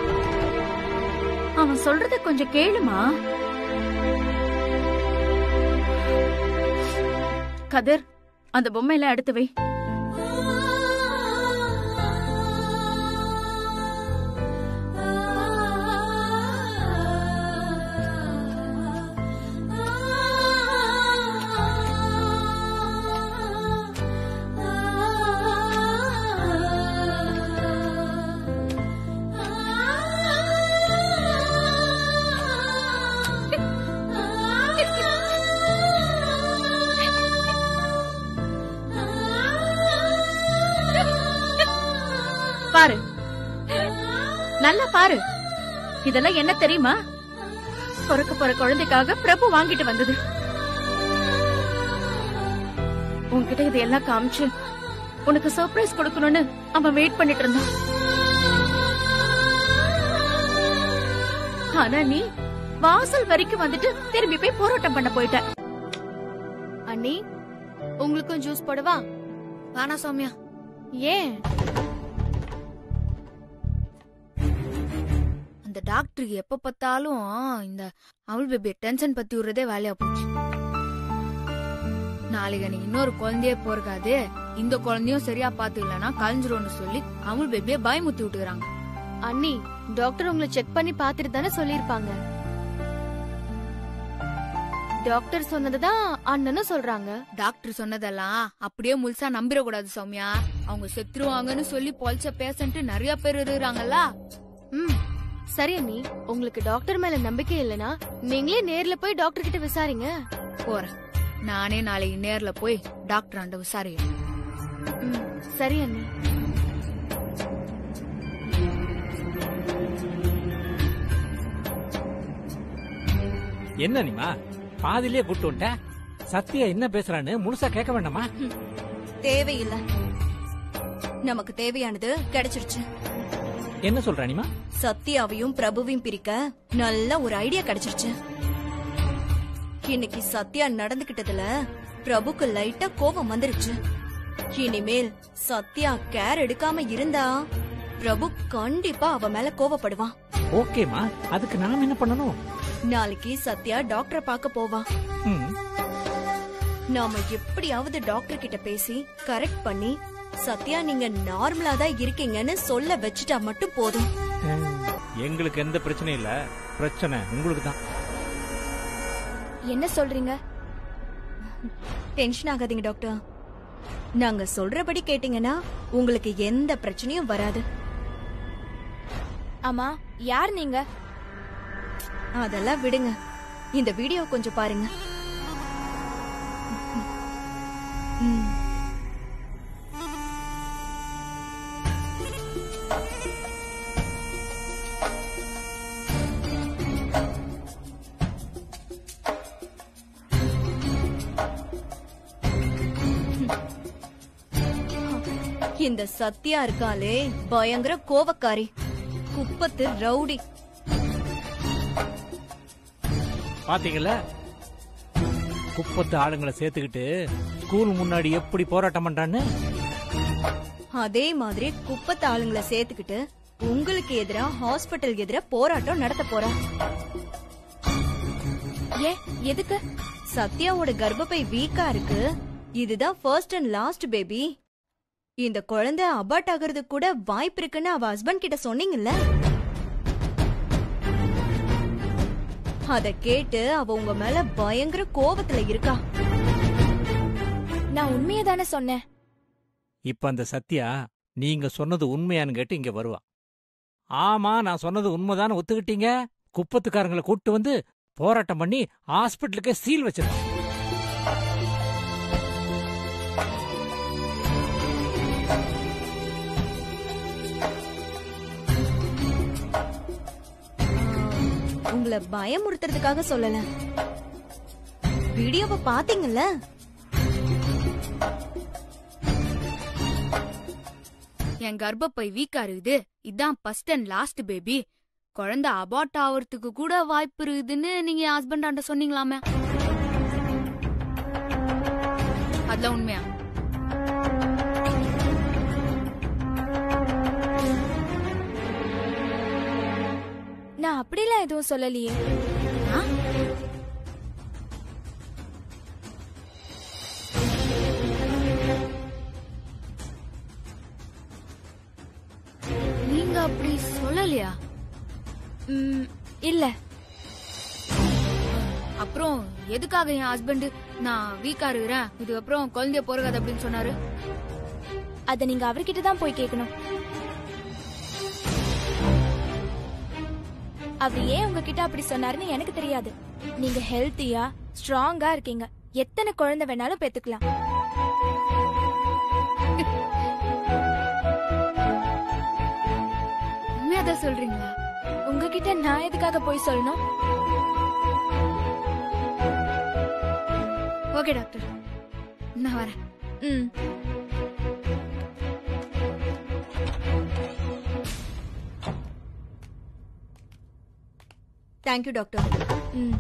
அவன் சொல்றத கொஞ்சம் கேளுமா கதிர் அந்த பொம்மையெல்லாம் எடுத்து வை பாரு நல்லா பாரு இதெல்லாம் என்ன தெரியுமா பிறக்க போற குழந்தைக்காக பிரபு வாங்கிட்டு வந்தது உன்கிட்ட இதையெல்லாம் காமிச்சு உனக்கு சர்ப்ரைஸ் கொடுக்கணும்னு அவன் வெயிட் பண்ணிட்டு இருந்தான் ஆனா நீ வாசல் வரைக்கும் வந்துட்டு திரும்பி போய் போராட்டம் பண்ண போயிட்ட அண்ணி உங்களுக்கும் ஜூஸ் போடவா வேணா சௌமியா ஏன் அந்த டாக்டருக்கு எப்ப பார்த்தாலும் இந்த அவள் பேபி டென்ஷன் பத்தி விடுறதே வேலையா போச்சு நாளைக்கு எனக்கு இன்னொரு குழந்தையே போறக்காது இந்த குழந்தையும் சரியா பாத்துக்கலன்னா கலைஞ்சிரும்னு சொல்லி அவள் பேபிய பயமுத்தி விட்டுக்கிறாங்க அண்ணி டாக்டர் உங்களை செக் பண்ணி பார்த்துட்டு தானே சொல்லிருப்பாங்க டாக்டர் சொன்னதுதான் அண்ணனும் சொல்றாங்க டாக்டர் சொன்னதெல்லாம் அப்படியே முழுசா நம்பிடக்கூடாது சௌமியா அவங்க செத்துருவாங்கன்னு சொல்லி பொழைச்ச பேஷண்ட் நிறைய பேர் இருக்கிறாங்கல்ல ம் சரி அண்ணி உங்களுக்கு டாக்டர் மேல நம்பிக்கை இல்லனா நீங்களே நேர்ல போய் டாக்டர் கிட்ட விசாரிங்க போறேன் நானே நாளைக்கு நேர்ல போய் டாக்டர் ஆண்ட விசாரிக்கிறேன் ம் சரி அண்ணி என்ன நீமா பாதியிலே கூட்டு வந்துட்ட சத்யா என்ன பேசுறான்னு முழுசா கேட்க வேண்டாமா தேவையில்லை நமக்கு தேவையானது கிடைச்சிருச்சு என்ன சொல்ற நீமா சத்யாவையும் பிரபுவையும் பிரிக்க நல்ல ஒரு ஐடியா கிடைச்சிருச்சு இன்னைக்கு சத்யா நடந்துகிட்டதுல பிரபுக்கு லைட்டா கோபம் வந்துருச்சு இனிமேல் சத்யா கேர் எடுக்காம இருந்தா பிரபு கண்டிப்பா அவ மேல கோவப்படுவான் ஓகேமா அதுக்கு நாம என்ன பண்ணணும் நாளைக்கு சத்யா டாக்டரை பார்க்க போவா ம், நாம எப்படியாவது டாக்டர் கிட்ட பேசி கரெக்ட் பண்ணி சத்யா நீங்க நார்மலா தான் இருக்கீங்கன்னு சொல்ல வச்சுட்டா மட்டும் போதும் எங்களுக்கு எந்த பிரச்சனையும் இல்ல பிரச்சனை உங்களுக்கு தான் என்ன சொல்றீங்க டென்ஷன் ஆகாதீங்க டாக்டர் நாங்க சொல்றபடி கேட்டீங்கன்னா உங்களுக்கு எந்த பிரச்சனையும் வராது ஆமா யார் நீங்க அதெல்லாம் விடுங்க இந்த வீடியோ கொஞ்சம் பாருங்க ம். இந்த சத்யா இருக்காளே பயங்கர கோவக்காரி குப்பத்து ரவுடி பாத்தீங்கல்ல குப்பத்து ஆளுங்களை சேர்த்துக்கிட்டு ஸ்கூல் முன்னாடி எப்படி போராட்டம் பண்றான்னு அதே மாதிரி குப்பத்து ஆளுங்களை சேர்த்துக்கிட்டு உங்களுக்கு எதிரா ஹாஸ்பிட்டல் எதிரா போராட்டம் நடத்த போறா ஏன் எதுக்கு சத்யாவோட கர்ப்பப்பை வீக்கா இருக்கு இதுதான் ஃபர்ஸ்ட் அண்ட் லாஸ்ட் பேபி இந்த குழந்தை அபார்ட் ஆகுறதுக்கு கூட வாய்ப்பு இருக்குன்னு அவ ஹஸ்பண்ட் கிட்ட சொன்னீங்கல்ல அத கேட்டு அவ உங்க மேல பயங்கர கோவத்துல இருக்கா நான் உண்மையை தானே சொன்னேன் இப்ப அந்த சத்யா நீங்க சொன்னது உண்மையான்னு கேட்டு இங்க வருவா ஆமா நான் சொன்னது உண்மைதான்னு ஒத்துக்கிட்டீங்க குப்பத்துக்காரங்களை கூட்டு வந்து போராட்டம் பண்ணி ஹாஸ்பிட்டலுக்கே சீல் வச்சிருக்கான் உங்களை பயமுறுத்துறதுக்காக சொல்லல வீடியோவை பாத்தீங்கல்ல என் கர்ப்பப்பை வீக்கா இருக்குது இதான் ஃபர்ஸ்ட் அண்ட் லாஸ்ட் பேபி குழந்தை அபார்ட் ஆவறதுக்கு கூட வாய்ப்பு இருக்குதுன்னு நீங்க ஹஸ்பண்ட் ஆண்ட சொன்னீங்களாமே அதெல்லாம் உண்மையா நான் அப்படிலாம் எதுவும் சொல்லலையே ம், இல்ல அப்புறம் எதுக்காக என் ஹஸ்பண்ட் நான் வீக்கா இருக்கிறேன் இதுக்கப்புறம் குழந்தைய போறகாது அப்படின்னு சொன்னாரு அத நீங்க அவர்கிட்ட தான் போய் கேட்கணும் அவர் ஏன் உங்ககிட்ட அப்படி சொன்னாருன்னு எனக்கு தெரியாது நீங்க ஹெல்த்தியா ஸ்ட்ராங்கா இருக்கீங்க எத்தனை குழந்தை வேணாலும் பெத்துக்கலாம் உண்மையாதான் சொல்றீங்களா உங்ககிட்ட நான் எதுக்காக போய் சொல்லணும் ஓகே டாக்டர் நான் வரேன் ம் தேங்க்யூ டாக்டர் ம்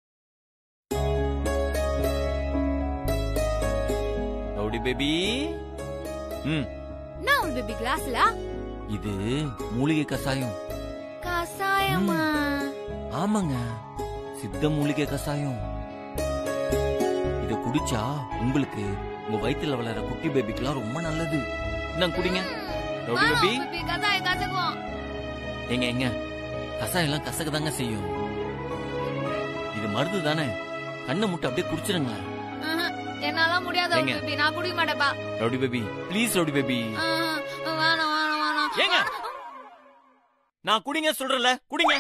ரவுடி பேபி ம் என்ன ஒரு பேபி கிளாஸ்ல இது மூலிகை கசாயம் கசாயமா ஆமாங்க சித்த மூலிகை கசாயம் இத குடிச்சா உங்களுக்கு உங்க வயித்துல வளர குட்டி பேபிக்கெல்லாம் ரொம்ப நல்லது இந்தாங்க குடிங்க ரவுடி பேபி பேபி கசாயம் கசக்கும் எங்க எங்க கசாயம் எல்லாம் கசக்க தாங்க செய்யும் இது மருந்து தானே கண்ணை முட்டை அப்படியே குடிச்சிருங்களேன் ஆஹா, என்னால முடியாத ஏங்க? பேபி நான் குடிக்க மாட்டேப்பா rowdy baby please rowdy baby ஆஹா, வேணாம் வேணாம் வேணாம் ஏங்க நான் குடிங்க சொல்றல குடிங்க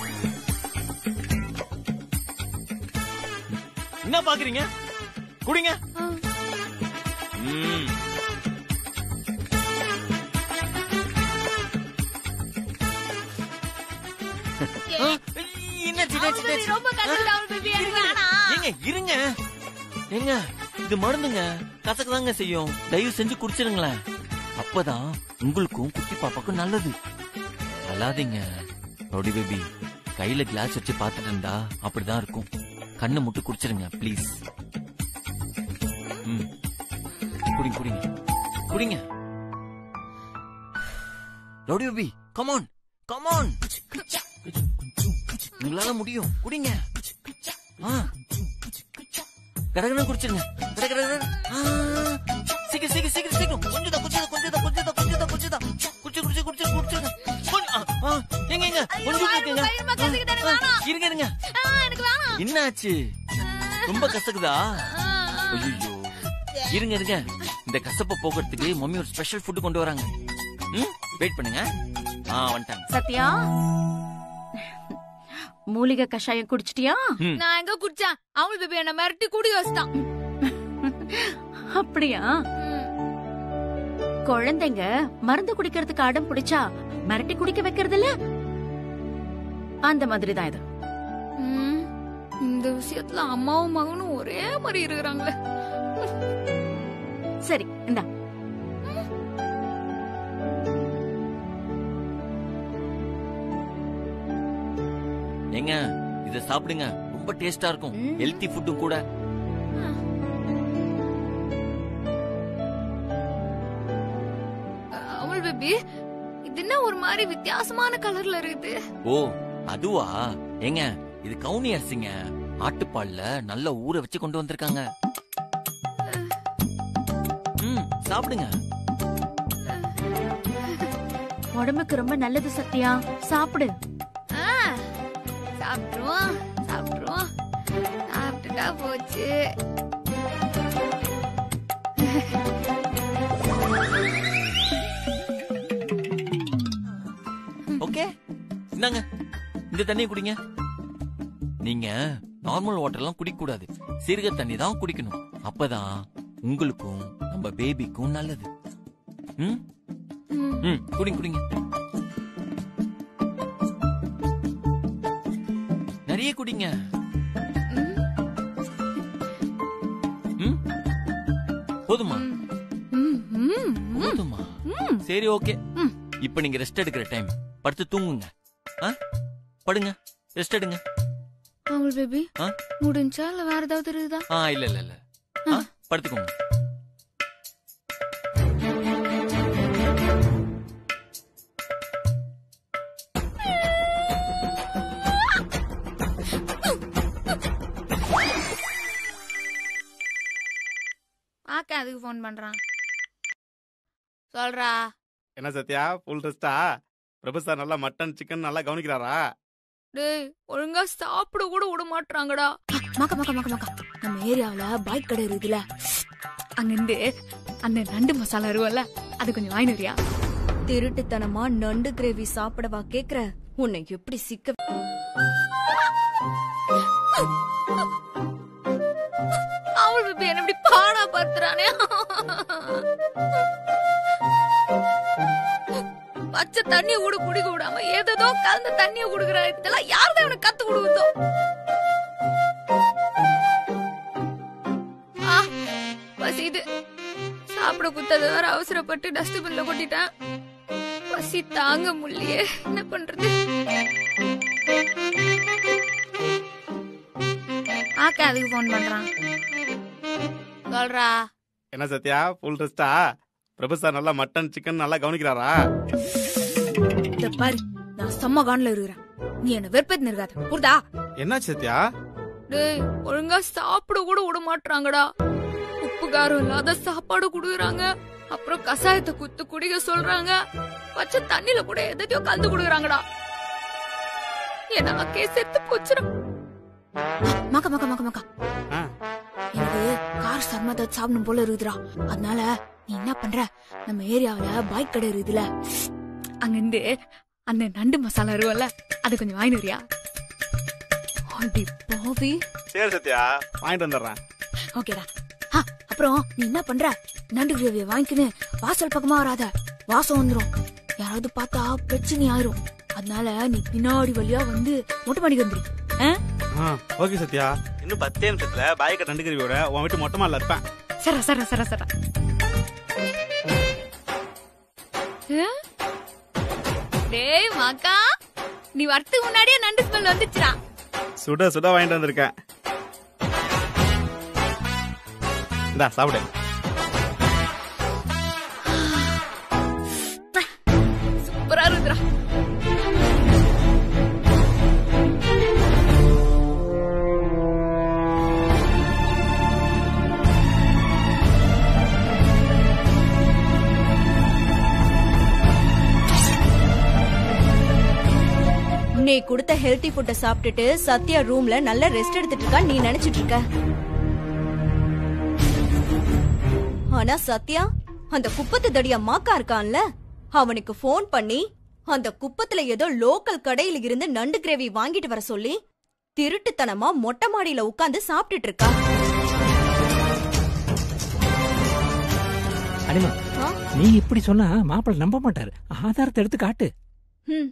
என்ன பாக்குறீங்க குடிங்க ம். ஆ, என்னாச்சு, என்னாச்சு, என்னாச்சு? ரொம்ப கசக்குது அவள் பேபி எனக்கு வேணாம் ஏங்க இருங்க ஏங்க இது மருந்துங்க கசக்கதாங்க செய்யும் தயவு செஞ்சு குடிச்சிருங்களேன் அப்பதான் உங்களுக்கும் குட்டி பாப்பாக்கும் நல்லது அல்லாதீங்க ரவுடி பேபி கையில கிளாஸ் வச்சு பாத்துட்டு இருந்தா அப்படிதான் இருக்கும் கண்ணை முட்டு குடிச்சிருங்க ப்ளீஸ் ம் குடிங்க குடிங்க குடிங்க ரவுடி பேபி கமான் கமான் உங்களால முடியும் குடிங்க ஆ கடகடன்னு குடிச்சிருங்க கட கட கட. ஆ, சீக்கிரம் சீக்கிரம் சீக்கிரம் சீக்கிரம் கொஞ்சம் தான் கொஞ்சம் தான் கொஞ்சம் தான் கொஞ்சம் தான் கொஞ்சம் தான் கொஞ்சம் தான் குடிச்சு குடிச்சு குடிச்சு குடிச்சிருங்க கொஞ்சம், ஆ, ஆ, எங்க எங்க கொஞ்சம் இருக்குங்க வயிறுமா கசக்குது, எனக்கு வேணாம். இருங்க இருங்க ஆ, எனக்கு வேணாம் என்னாச்சு ரொம்ப கசக்குதா ஐயோ இருங்க இருங்க இந்த கசப்பை போக்குறதுக்கு மம்மி ஒரு ஸ்பெஷல் ஃபுட் கொண்டு வராங்க ம் வெயிட் பண்ணுங்க ஆ வந்துட்டாங்க சத்யா மூலிகை கஷாயம் குடிச்சிட்டியா ம். நான் எங்க குடிச்சேன் அவள் பேபி என்ன மிரட்டி குடிக்க வச்சுட்டான் அப்படியா குழந்தைங்க மருந்து குடிக்கிறதுக்கு அடம் பிடிச்சா மிரட்டி குடிக்க வைக்கிறது இல்ல அந்த மாதிரி தான் இது ம், இந்த விஷயத்துல அம்மாவும் மகனும் ஒரே மாதிரி இருக்கிறாங்களே சரி இந்தா ஏங்க இத சாப்பிடுங்க ரொம்ப டேஸ்டா இருக்கும் ஹெல்தி ஃபுட்டும் கூட அவள் பேபி இது என்ன ஒரு மாதிரி வித்தியாசமான கலர்ல இருக்குது ஓ அதுவா ஏங்க இது கவுனி அரிசிங்க ஆட்டுப்பால்ல நல்லா ஊற வச்சு கொண்டு வந்திருக்காங்க ம் சாப்பிடுங்க உடம்புக்கு ரொம்ப நல்லது சத்யா சாப்பிடு ஆ, சாப்பிட்டுருவோம் சாப்பிட்டுருவோம் சாப்பிட்டுட்டா போச்சு ஓகே இந்தாங்க இந்த தண்ணியை குடிங்க நீங்க நார்மல் வாட்டர் எல்லாம் குடிக்க கூடாது சீரக தண்ணி தான் குடிக்கணும் அப்பதான் உங்களுக்கும் நம்ம பேபிக்கும் நல்லது ம் ம் குடிங்க குடிங்க நிறைய குடிங்க ம் போதுமா போதுமா சரி ஓகே இப்ப நீங்க ரெஸ்ட் எடுக்கிற டைம் படுத்து தூங்குங்க ஆ? படுங்க ரெஸ்ட் எடுங்க அவள் பேபி ஆ? முடிஞ்சா இல்ல வேற ஏதாவது இருக்குதா ஆ இல்ல இல்ல இல்ல ஆ, படுத்துக்கோங்க ஆக்கா அதுக்கு ஃபோன் பண்றான் சொல்றா என்ன சத்யா ஃபுல் ரெஸ்டா பிரபு சார் நல்லா மட்டன் சிக்கன் நல்லா கவனிக்கிறாரா டேய் ஒழுங்கா சாப்பிட கூட விட மாட்டாங்கடா மக்க மக்க மக்க மக்க நம்ம ஏரியாவுல பைக் கடை இருக்குதுல அங்கிருந்து அந்த நண்டு மசாலா இருக்கும்ல அது கொஞ்சம் வாங்கி வரியா திருட்டுத்தனமா நண்டு கிரேவி சாப்பிடவா கேக்குற உன்னை எப்படி சிக்க அவள் பேபி என்ன இப்படி பாடா படுத்துறானே பச்சை தண்ணிய கூட குடிக்க விடாம ஏதோ கலந்த தண்ணிய குடுக்குறாரு இதெல்லாம் யாருதான் இவனை கத்து கொடுக்குதோ ஆ, பசிது சாப்பிட குத்தது வேற அவசரப்பட்டு டஸ்ட்பின்ல கொட்டிட்டேன் பசி தாங்க முடியலையே என்ன பண்றது ஆக்கா அதுக்கு போன் பண்றான் சொல்றா என்ன சத்யா ஃபுல் ரெஸ்டா பிரபு சார் நல்லா மட்டன் சிக்கன் நல்லா கவனிக்கிறாரா இத பாரு நான் செம்ம கான்ல இருக்கிறேன் நீ என்ன வெறுப்பேத்து இருக்காத புரிதா என்னாச்சு சத்யா டேய் ஒழுங்கா சாப்பிட கூட விட மாட்டாங்கடா உப்பு காரம் இல்லாத சாப்பாடு குடுக்குறாங்க அப்புறம் கசாயத்தை குத்து குடிக்க சொல்றாங்க பச்சை தண்ணில கூட எதையோ கலந்து குடுக்குறாங்கடா என்ன கே செத்து போச்சுடா மக்க மக்க மக்க மக்க ஆ. எனக்கு கார் சர்மத்தை சாப்பிடணும் போல இருக்குதுடா அதனால நீ என்ன பண்ற நம்ம ஏரியாவுல பைக் கடை இருக்குதுல அங்கிருந்து அந்த நண்டு மசாலா இருக்கும்ல அது கொஞ்சம் வாங்கி வரியா அடி பாவி சரி சத்யா வாங்கிட்டு வந்துடுறேன் ஓகேடா ஆ, அப்புறம் நீ என்ன பண்ற நண்டு கிரேவிய வாங்கிக்கின்னு வாசல் பக்கமா வராத வாசம் வந்துரும் யாராவது பார்த்தா பிரச்சனை ஆயிரும் அதனால நீ பின்னாடி வழியா வந்து மொட்டை மாடிக்கு வந்துரு ஆ? ஆ ஓகே சத்யா இன்னும் பத்தே நிமிஷத்துல பாய்க்க ரெண்டு கருவியோட உன் வீட்டு மொட்டை மாடல இருப்பேன் சரா சரா சரா சரா ஆ? டேய் மாக்கா நீ வரத்துக்கு முன்னாடியே நண்டு ஸ்மெல் வந்துச்சுடா சுட சுட வாங்கிட்டு வந்திருக்கேன் இந்தா சாப்பிடு சூப்பரா இருக்குடா நீ கொடுத்த ஹெல்தி ஃபுட்ட சாப்பிட்டுட்டு சத்யா ரூம்ல நல்ல ரெஸ்ட் எடுத்துட்டு இருக்கா நீ நினைச்சிட்டு இருக்க ஆனா சத்யா அந்த குப்பத்து தடியா மாக்கா இருக்கான்ல அவனுக்கு ஃபோன் பண்ணி அந்த குப்பத்துல ஏதோ லோக்கல் கடையில இருந்து நண்டு கிரேவி வாங்கிட்டு வர சொல்லி திருட்டுத்தனமா மொட்டை மாடியில உட்கார்ந்து சாப்பிட்டுட்டு இருக்கா அனிமா ஆ? நீ இப்படி சொன்னா மாப்பிள்ளை நம்ப மாட்டாரு ஆதாரத்தை எடுத்து காட்டு ஹம்.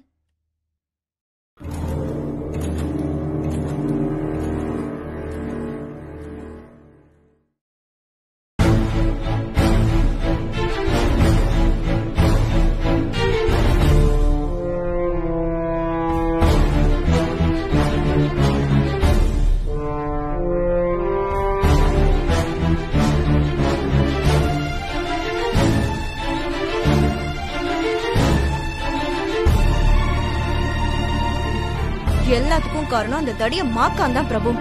எல்லாத்துக்கும் காரணம் அந்த தடிய மாக்கான் தான் பிரபு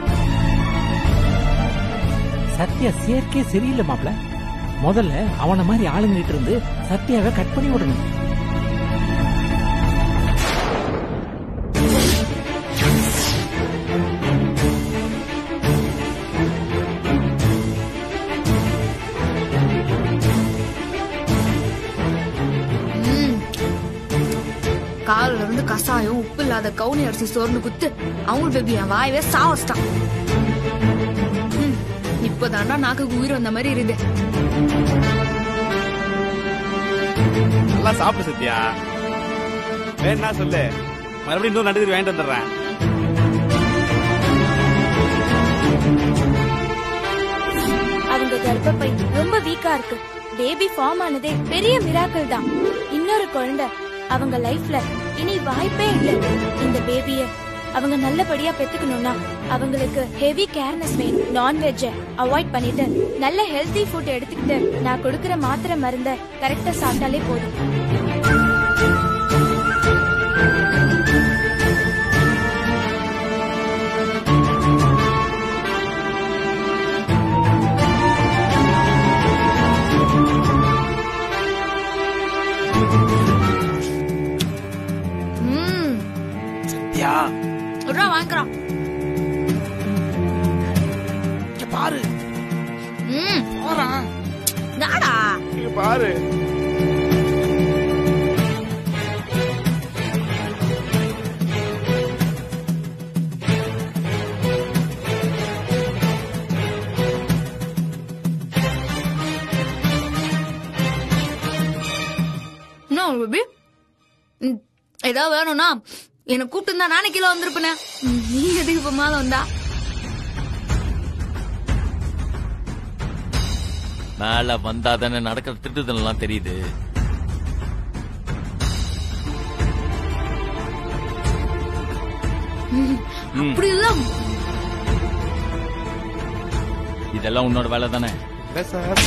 சத்யா சேர்க்கே சரியில்லை மாப்பிள்ள முதல்ல அவன மாதிரி ஆளுங்கிட்டு இருந்து சத்யாவை கட் பண்ணி விடணும் ம். கால்ல இருந்து கசாயம் உப்பு இல்லாத கவுனி அரிசி சோறுன்னு குத்து அவங்க பேபி என் வாயவே சாவச்சிட்டான் ம். இப்பதான்டா நாக்குக்கு உயிர் வந்த மாதிரி இருக்குது நல்லா சாப்பிடு சத்யா வேணா சொல்லு மறுபடியும் இன்னொரு நண்டு கறி வாங்கிட்டு வந்துடுறேன் அவங்க கர்ப்பப்பை ரொம்ப வீக்கா இருக்கு பேபி ஃபார்ம் ஆனதே பெரிய மிராக்கிள் தான் இன்னொரு குழந்தை அவங்க லைஃப்ல இனி வாய்ப்பே இல்ல இந்த பேபிய அவங்க நல்லபடியா பெத்துக்கணும்னா அவங்களுக்கு ஹெவி கேர்னஸ் வேணும் நான்வெஜ் அவாய்ட் பண்ணிட்டு நல்ல ஹெல்தி ஃபுட் எடுத்துக்கிட்டு நான் கொடுக்கிற மாத்திரை மருந்த கரெக்டா சாப்பிட்டாலே போதும் ம். சத்யா பாரு ம் போறா நாடா இங்க பாரு என்ன பேபி ஏதாவது வேணும்னா என்ன கூப்பிட்டு இருந்தா நானே கீழே வந்திருப்பேனே ம், நீ எதுக்கு இப்ப மேல வந்தா மேல வந்தா தானே நடக்கிற திட்டுதல்லாம் தெரியுது ம், அப்படி இல்ல இதெல்லாம் உன்னோட வேலை தானே இல்ல சார்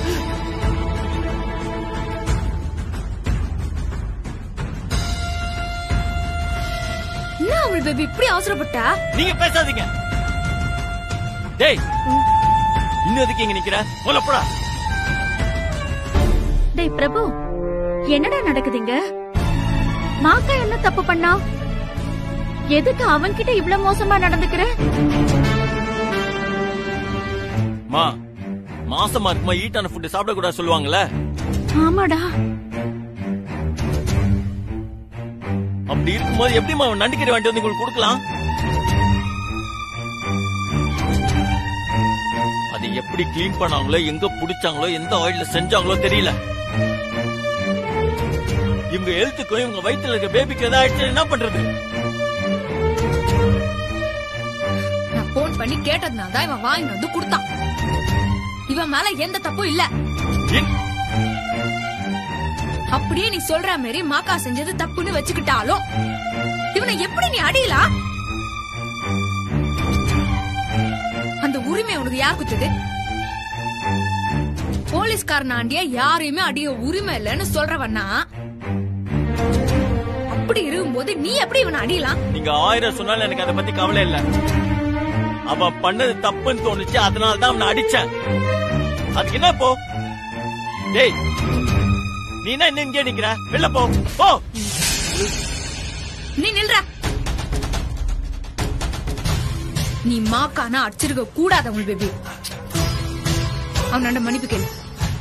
என்ன அவள் பேபி இப்படி அவசரப்பட்டா நீங்க பேசாதீங்க டேய் இன்னும் எதுக்கு இங்க நிக்கிற போல போடா டேய் பிரபு என்னடா நடக்குதுங்க மாக்கா என்ன தப்பு பண்ணா எதுக்கு அவன்கிட்ட இவ்ளோ மோசமா நடந்துக்கிற மா மாசமா இருக்குமா ஈட்டான ஃபுட் சாப்பிட கூடாது சொல்லுவாங்கல்ல ஆமாடா அப்படி இருக்கும்போது எப்படிமா அவன் நண்டுக்கறி வாங்கிட்டு வந்து உங்களுக்கு கொடுக்கலாம் அது எப்படி க்ளீன் பண்ணாங்களோ எங்க புடிச்சாங்களோ எந்த ஆயில்ல செஞ்சாங்களோ தெரியல இவங்க ஹெல்த்துக்கும் இவங்க வயித்துல இருக்க பேபிக்கு ஏதாவது ஆயிடுச்சு என்ன பண்றது நான் போன் பண்ணி கேட்டதுனால தான் இவன் வாங்கி வந்து கொடுத்தான் இவன் மேல எந்த தப்பும் இல்ல அப்படியே நீ சொல்ற மாதிரி மாக்கா செஞ்சது தப்புன்னு வச்சுக்கிட்டாலும் இவனை எப்படி நீ அடியலாம் அந்த உரிமை உனக்கு யார் குத்துது போலீஸ்காரனாண்டிய யாரையுமே அடிய உரிமை இல்லைன்னு சொல்றவன்னா அப்படி இருக்கும்போது நீ எப்படி இவனை அடியலாம் நீங்க ஆயிரம் சொன்னாலும் எனக்கு அதை பத்தி கவலை இல்ல அவன் பண்ணது தப்புன்னு தோணுச்சு அதனால தான் அவனை அடிச்சேன் அதுக்கு என்ன இப்போ டேய் நீ என்ன இன்னும் இங்கே நிக்கிற வெளில போ போ நீ நில்ற நீ மாக்கானா அடிச்சிருக்க கூடாது அவன் பேபி அவனோட மன்னிப்பு கேளு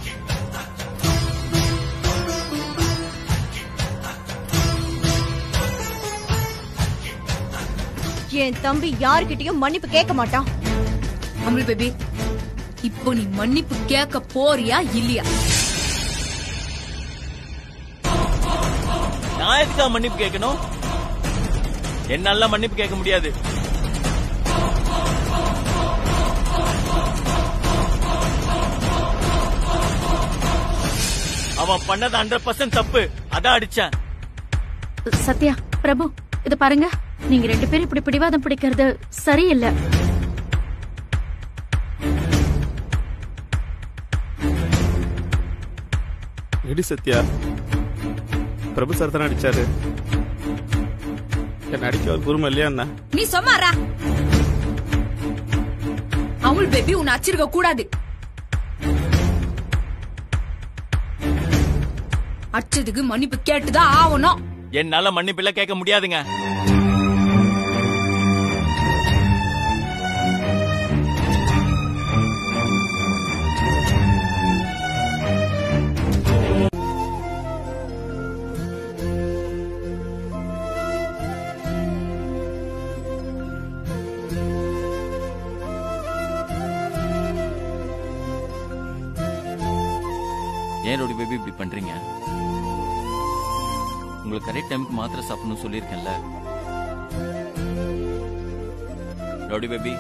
என் தம்பி யார்கிட்டயும் மன்னிப்பு கேட்க மாட்டான் அமுல் பேபி இப்போ நீ மன்னிப்பு கேட்க போறியா இல்லையா நான் எதுக்கா மன்னிப்பு கேட்கணும் என்னால மன்னிப்பு கேட்க முடியாது அவன் பண்ணது ஹண்ட்ரட் பர்சன்ட் தப்பு அதான் அடிச்சேன் சத்யா பிரபு இது பாருங்க நீங்க ரெண்டு பேரும் இப்படி பிடிவாதம் பிடிக்கிறது சரியில்லை எடி சத்யா பிரபு சார் தானே அடிச்சாரு என்ன அடிக்க ஒரு பொறுமை இல்லையா என்ன நீ சொன்னாரா அமுல் பேபி உன்னை அச்சிருக்க கூடாது அடிச்சதுக்கு மன்னிப்பு கேட்டுதான் ஆகணும் என்னால மன்னிப்பு எல்லாம் கேட்க முடியாதுங்க ஏன் ரோடி பேபி இப்படி பண்றீங்க உங்களுக்கு கரெக்ட் டைமுக்கு மாத்திரை சாப்பிடணும்னு சொல்லியிருக்கேன்ல ரவுடி பேபி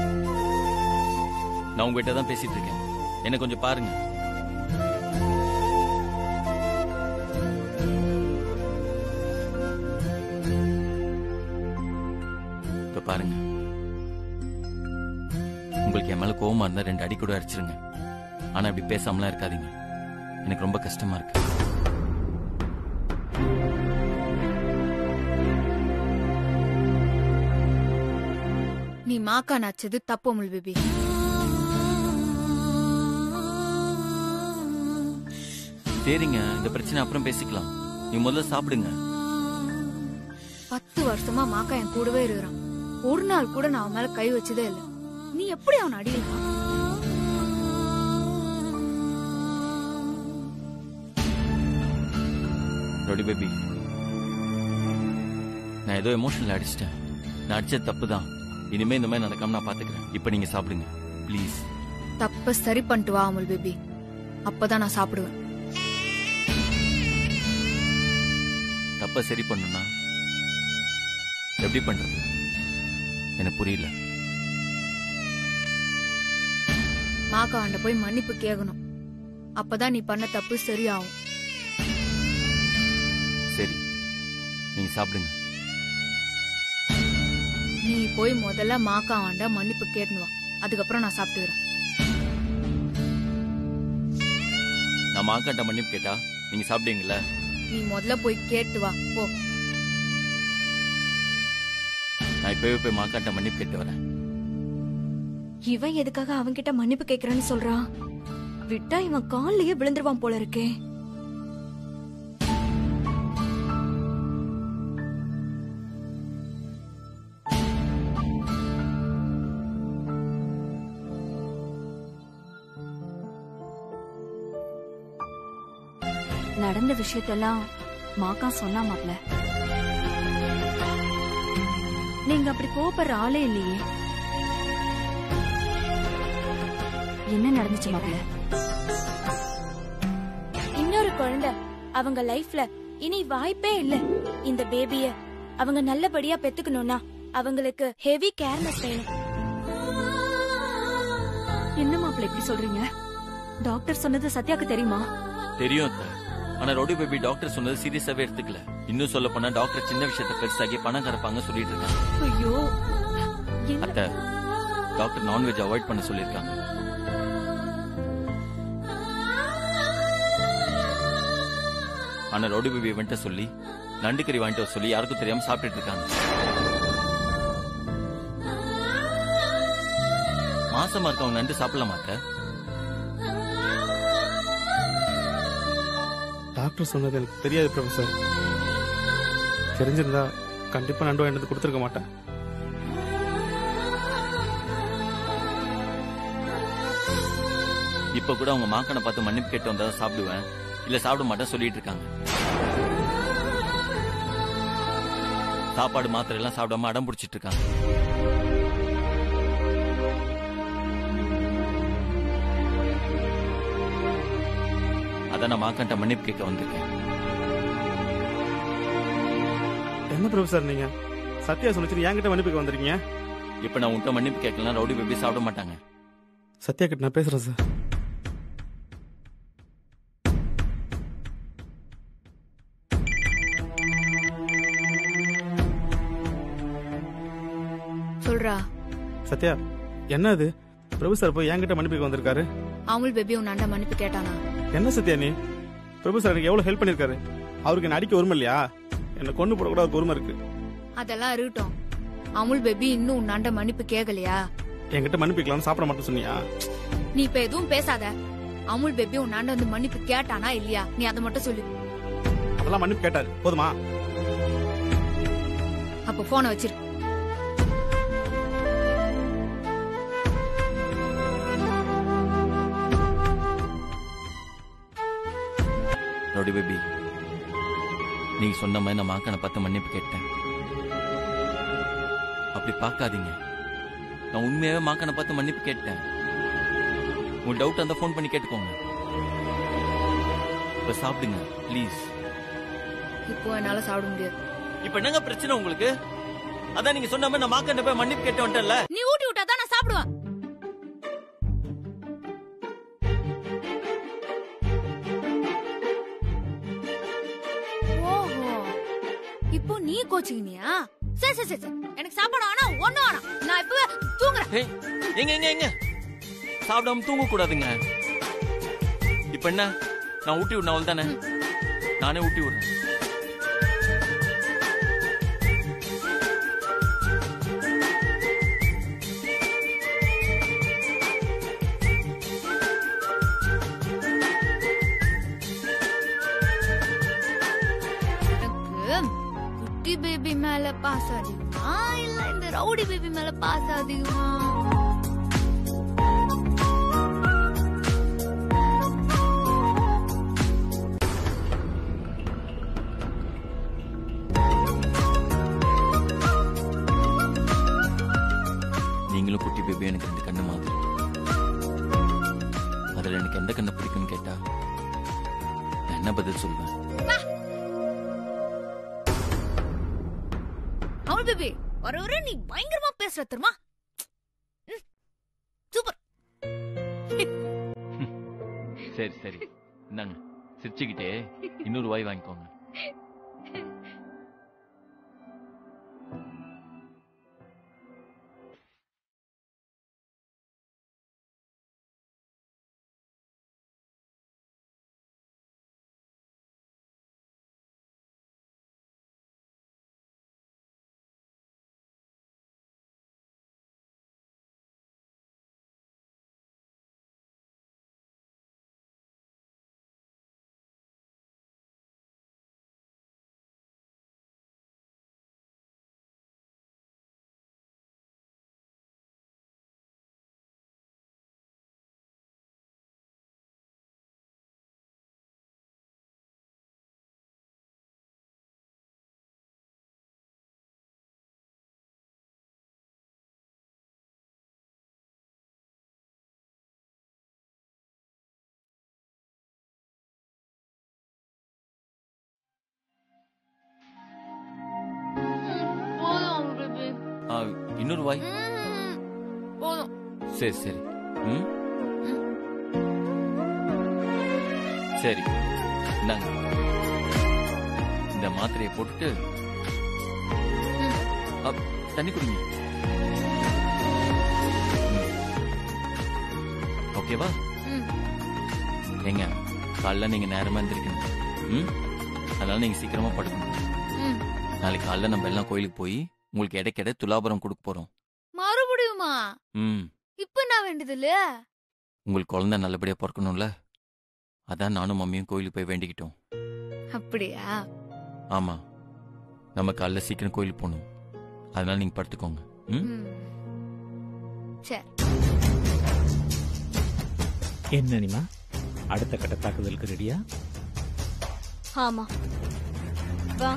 நான் உங்ககிட்ட தான் பேசிட்டு இருக்கேன் என்ன கொஞ்சம் பாருங்க இப்ப பாருங்க உங்களுக்கு என் மேல கோவமா இருந்தா ரெண்டு அடி கூட அடிச்சிருங்க ஆனா இப்படி பேசாமலாம் இருக்காதீங்க எனக்கு ரொம்ப கஷ்டமா இருக்கு நீ மாக்கா நச்சது தப்பு அமுல் பேபி சரிங்க இந்த பிரச்சனை அப்புறம் பேசிக்கலாம் நீ முதல்ல சாப்பிடுங்க பத்து வருஷமா மாக்கா என் கூடவே இருக்கிறான் ஒரு நாள் கூட நான் அவன் மேல கை வச்சதே இல்ல நீ எப்படி அவனை அடிக்கலாம் ரொடி பேபி நான் ஏதோ எமோஷனல் அடிச்சிட்டேன் நான் அடிச்சது தப்பு தான் இனிமே இந்த மாதிரி நடக்காம நான் பாத்துக்கிறேன் இப்ப நீங்க சாப்பிடுங்க ப்ளீஸ் தப்ப சரி பண்ணிட்டு வா அமுல் பேபி அப்பதான் நான் சாப்பிடுவேன் தப்ப சரி பண்ணுனா எப்படி பண்றது எனக்கு புரியல மாக்காண்ட போய் மன்னிப்பு கேட்கணும் அப்பதான் நீ பண்ண தப்பு சரியாகும் சரி நீங்க சாப்பிடுங்க நீ போய் முதல்ல மாக்காவாண்ட மன்னிப்பு கேட்டுன்னு வா அதுக்கப்புறம் நான் சாப்பிட்டுக்கிறேன் நான் மாக்காட்ட மன்னிப்பு கேட்டா நீங்க சாப்பிடுவீங்கல்ல நீ முதல்ல போய் கேட்டு வா போ நான் இப்பவே போய் மாக்காட்ட மன்னிப்பு கேட்டு வரேன் இவன் எதுக்காக அவன்கிட்ட மன்னிப்பு கேக்குறேன்னு சொல்றான் விட்டா இவன் கால்லயே விழுந்துருவான் போல இருக்கே நடந்த விஷயத்தெல்லாம் மாக்கா சொன்னா மாப்ள நீங்க அப்படி கோபப்படுற ஆளே இல்லையே என்ன நடந்துச்சு மாப்ள இன்னொரு குழந்தை அவங்க லைஃப்ல இனி வாய்ப்பே இல்ல இந்த பேபிய அவங்க நல்லபடியா பெத்துக்கணும்னா அவங்களுக்கு ஹெவி கேர்னஸ் வேணும் என்ன மாப்ள இப்படி சொல்றீங்க டாக்டர் சொன்னது சத்யாக்கு தெரியுமா தெரியும் அத்தை. ஆனா ரோடி பேபி டாக்டர் சொன்னது சீரியஸாவே எடுத்துக்கல இன்னும் சொல்ல போனா டாக்டர் சின்ன விஷயத்த பெருசாகி பணம் கறப்பாங்க சொல்லிட்டு இருக்காங்க ஐயோ அத்தை டாக்டர் நான்வெஜ் அவாய்ட் பண்ண சொல்லியிருக்காங்க ஆனா ரோடி பேபி வந்துட்ட சொல்லி நண்டு கறி வாங்கிட்டு வர சொல்லி யாருக்கும் தெரியாம சாப்பிட்டுட்டு இருக்காங்க மாசமா இருக்கவங்க நண்டு சாப்பிடலாமா அத்தை டாக்டர் சொன்னது எனக்கு தெரியாது ப்ரொஃபசர் தெரிஞ்சிருந்தா கண்டிப்பா நண்டு வாங்கிட்டு வந்து கொடுத்துருக்க மாட்டேன் இப்ப கூட அவங்க மாக்கனை பார்த்து மன்னிப்பு கேட்டு வந்தா தான் சாப்பிடுவேன் இல்ல சாப்பிட மாட்டேன் சொல்லிட்டு இருக்காங்க சாப்பாடு மாத்திரை எல்லாம் சாப்பிடாம அடம் பிடிச்சிட்டு இருக்காங்க அதான் நான் மாக்கன்ட்ட மன்னிப்பு கேட்க வந்திருக்கேன் என்ன ப்ரொஃபசர் நீங்க சத்யா சொல்லிச்சு என்கிட்ட மன்னிப்புக்கு வந்திருக்கீங்க இப்ப நான் உன்கிட்ட மன்னிப்பு கேட்கலாம் ரவுடி பேபி சாப்பிட மாட்டாங்க சத்யா கிட்ட நான் பேசுறேன் சார் சொல்றா சத்யா என்ன இது பிரபு சார் போய் என்கிட்ட மன்னிப்புக்கு வந்திருக்காரு அமுல் பேபி உன் அண்ணன் மன்னிப்பு கேட்டானா என்ன சத்யா நீ பிரபு சார் எனக்கு எவ்வளவு ஹெல்ப் பண்ணிருக்காரு அவருக்கு என்ன அடிக்க உரிமை இல்லையா என்ன கொண்டு போட கூட அவருக்கு உரிமை இருக்கு அதெல்லாம் இருக்கட்டும் அமுல் பேபி இன்னும் உன் அண்ணன் மன்னிப்பு கேட்கலையா என்கிட்ட மன்னிப்புக்கலாம்னு சாப்பிட மாட்டேன்னு சொன்னியா நீ இப்ப எதுவும் பேசாத அமுல் பேபி உன் அண்ணன் வந்து மன்னிப்பு கேட்டானா இல்லையா நீ அதை மட்டும் சொல்லு அதெல்லாம் மன்னிப்பு கேட்டாரு போதுமா அப்ப போனை வச்சிரு ரவுடி பேபி நீங்க சொன்ன மாதிரி நான் மாக்கனை பார்த்து மன்னிப்பு கேட்டேன் அப்படி பார்க்காதீங்க நான் உண்மையாவே மாக்கனை பார்த்து மன்னிப்பு கேட்டேன் உங்களுக்கு டவுட் அந்த ஃபோன் பண்ணி கேட்டுக்கோங்க இப்ப சாப்பிடுங்க ப்ளீஸ் இப்போ என்னால சாப்பிட முடியாது இப்ப என்னங்க பிரச்சனை உங்களுக்கு அதான் நீங்க சொன்ன மாதிரி நான் மாக்கனை போய் மன்னிப்பு கேட்டு வந்துட்டேன்ல நீ ஊட்டி விட்டா தான் நான் சாப்பிடுவேன் ஓஹோ இப்போ நீ கோச்சிக்கினியா சரி சரி சரி சரி. எனக்கு சாப்பாடு ஆனா ஒண்ணும் வேணாம் நான் இப்பவே தூங்குறேன் ஏய், எங்க எங்க எங்க சாப்பிடாம தூங்க கூடாதுங்க இப்ப என்ன நான் ஊட்டி விடணும் தானே நானே ஊட்டி விடுறேன் எனக்கு குட்டி பேபி மேல பாஸ் அதிகமா இல்ல இந்த ரவுடி பேபி மேல பாஸ் அதிகமா நீங்களும் குட்டி பேபி எனக்கு ரெண்டு கண்ணு மாதிரி அதுல எனக்கு எந்த கண்ணை பிடிக்கும்னு கேட்டா நான் என்ன பதில் சொல்வேன் அமுல் பேபி வர வர நீ பயங்கரமா பேசுற தெரியுமா ம், சூப்பர் சரி சரி இந்தாங்க சிரிச்சுக்கிட்டே இன்னொரு வாய் வாங்கிக்கோங்க போதும் அமுல் பேபி ஆ, இன்னொரு வாய் போதும் சரி சரி ம் சரி இந்தாங்க இந்த மாத்திரையை போட்டுட்டு அப், தண்ணி குடிங்க ம். ஓகேவா ம். ஏங்க காலைல நீங்க நேரமா எந்திரிக்கணும் ம் அதனால நீங்க சீக்கிரமா படுக்கணும் ம். நாளைக்கு காலைல நம்ம எல்லாம் கோயிலுக்கு போய் உங்களுக்கு இடைக்கிட துலாபரம் கொடுக்க போறோம் மறுபடியுமா ம் இப்ப என்ன வேண்டியது இல்ல உங்களுக்கு குழந்தை நல்லபடியா பிறக்கணும்ல அதான் நானும் மம்மியும் கோயிலுக்கு போய் வேண்டிக்கிட்டோம் அப்படியா ஆமா நம்ம காலைல சீக்கிரம் கோயிலுக்கு போகணும் அதனால நீங்க படுத்துக்கோங்க ம் ம். சரி என்ன அனிமா அடுத்த கட்ட தாக்குதலுக்கு ரெடியா ஆமா வா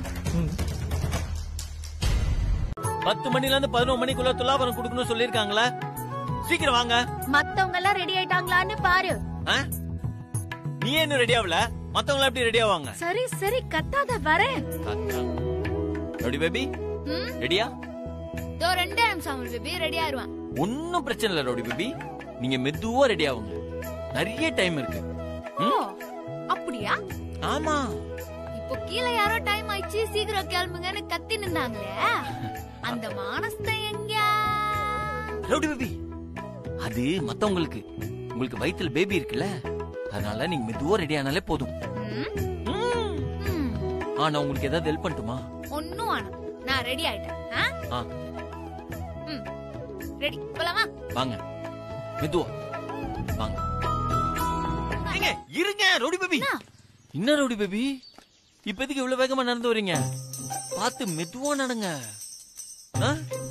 பத்து மணில இருந்து பதினொரு மணிக்குள்ள துலாபரம் கொடுக்கணும்னு சொல்லிருக்காங்களா சீக்கிரம் வாங்க மத்தவங்க எல்லாம் ரெடி ஆயிட்டாங்களான்னு பாரு ஆ? நீ என்ன ரெடி ஆகல மத்தவங்க எப்படி ரெடி ஆவாங்க சரி சரி கத்தாத வரேன் ரெடி பேபி ம்? ரெடியா இதோ ரெண்டே நிமிஷம் அமுல் பேபி ரெடி ஆயிருவான் ஒன்னும் பிரச்சனை இல்ல ரோடி பேபி நீங்க மெதுவா ரெடி ஆகுங்க நிறைய டைம் இருக்கு ம்? அப்படியா ஆமா இப்போ கீழே யாரோ டைம் ஆயிடுச்சு சீக்கிரம் கிளம்புங்கன்னு கத்தி நின்னாங்களே அந்த மானஸ்தை எங்க ரவுடி பேபி அது மத்தவங்களுக்கு உங்களுக்கு வயித்துல பேபி இருக்குல்ல அதனால நீங்க மெதுவா ரெடி ஆனாலே போதும் ஆ நான் உங்களுக்கு ஏதாவது ஹெல்ப் பண்ணட்டுமா ஒன்னும் வேணாம் நான் ரெடி ஆயிட்டேன் ஆ? ஆ ம் ரெடி போலாமா வாங்க மெதுவா வாங்க ஏங்க, இருங்க ரவுடி பேபி என்ன ரவுடி பேபி இப்போதைக்கு இவ்வளவு வேகமா நடந்து வரீங்க பார்த்து மெதுவா நடங்க ஆ?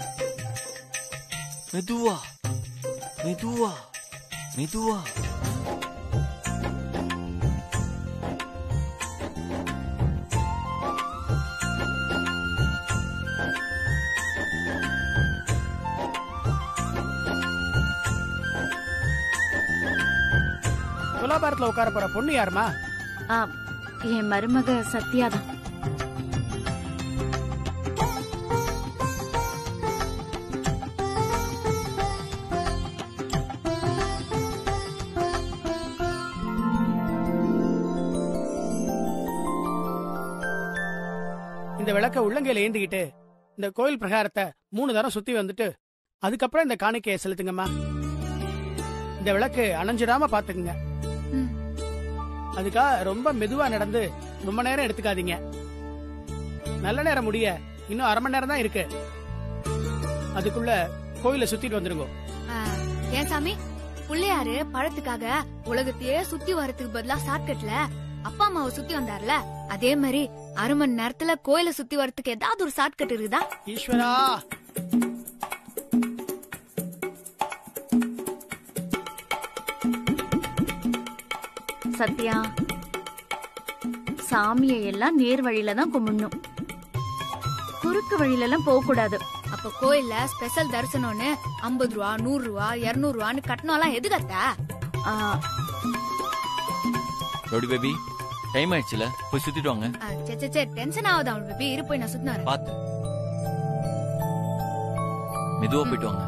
மெதுவா மெதுவா மெதுவா துலாபாரத்துல உட்கார போற பொண்ணு யாருமா ஆ, என் மருமக சத்யா தான் இந்த விளக்க உள்ளங்கையில ஏந்திக்கிட்டு இந்த கோயில் பிரகாரத்தை மூணு தரம் சுத்தி வந்துட்டு அதுக்கப்புறம் இந்த காணிக்கையை செலுத்துங்கம்மா இந்த விளக்கு அணைஞ்சிடாம பாத்துக்குங்க அதுக்காக ரொம்ப மெதுவா நடந்து ரொம்ப நேரம் எடுத்துக்காதீங்க நல்ல நேரம் முடிய இன்னும் அரை மணி நேரம் தான் இருக்கு அதுக்குள்ள கோயிலை சுத்திட்டு வந்துருங்க ஆ, ஏன் சாமி புள்ளையாரு பழத்துக்காக உலகத்தையே சுத்தி வரதுக்கு பதிலா ஷார்ட்கட்ல அப்பா அம்மாவை சுத்தி வந்தார்ல அதே மாதிரி அரை மணி நேரத்துல கோயிலை சுத்தி வரதுக்கு ஏதாவது ஒரு ஷார்ட்கட் இருக்குதா ஈஸ்வரா சத்யா சாமியை எல்லாம் நேர் வழியில தான் கும்பிடணும் குறுக்கு வழியில எல்லாம் போக கூடாது அப்ப கோயில்ல ஸ்பெஷல் தரிசனம்னு ஐம்பது ரூபா நூறு ரூபா இருநூறு ரூபான்னு கட்டணம்லாம் எதுக்கு அத்தை ரவுடி பேபி டைம் ஆயிடுச்சுல போய் சுத்திட்டு வாங்க ஆ, சே சே, சே டென்ஷன் ஆகுது அவள் பேபி இரு போய் நான் சுத்தினாரு பாத்து மெதுவா போயிட்டு வாங்க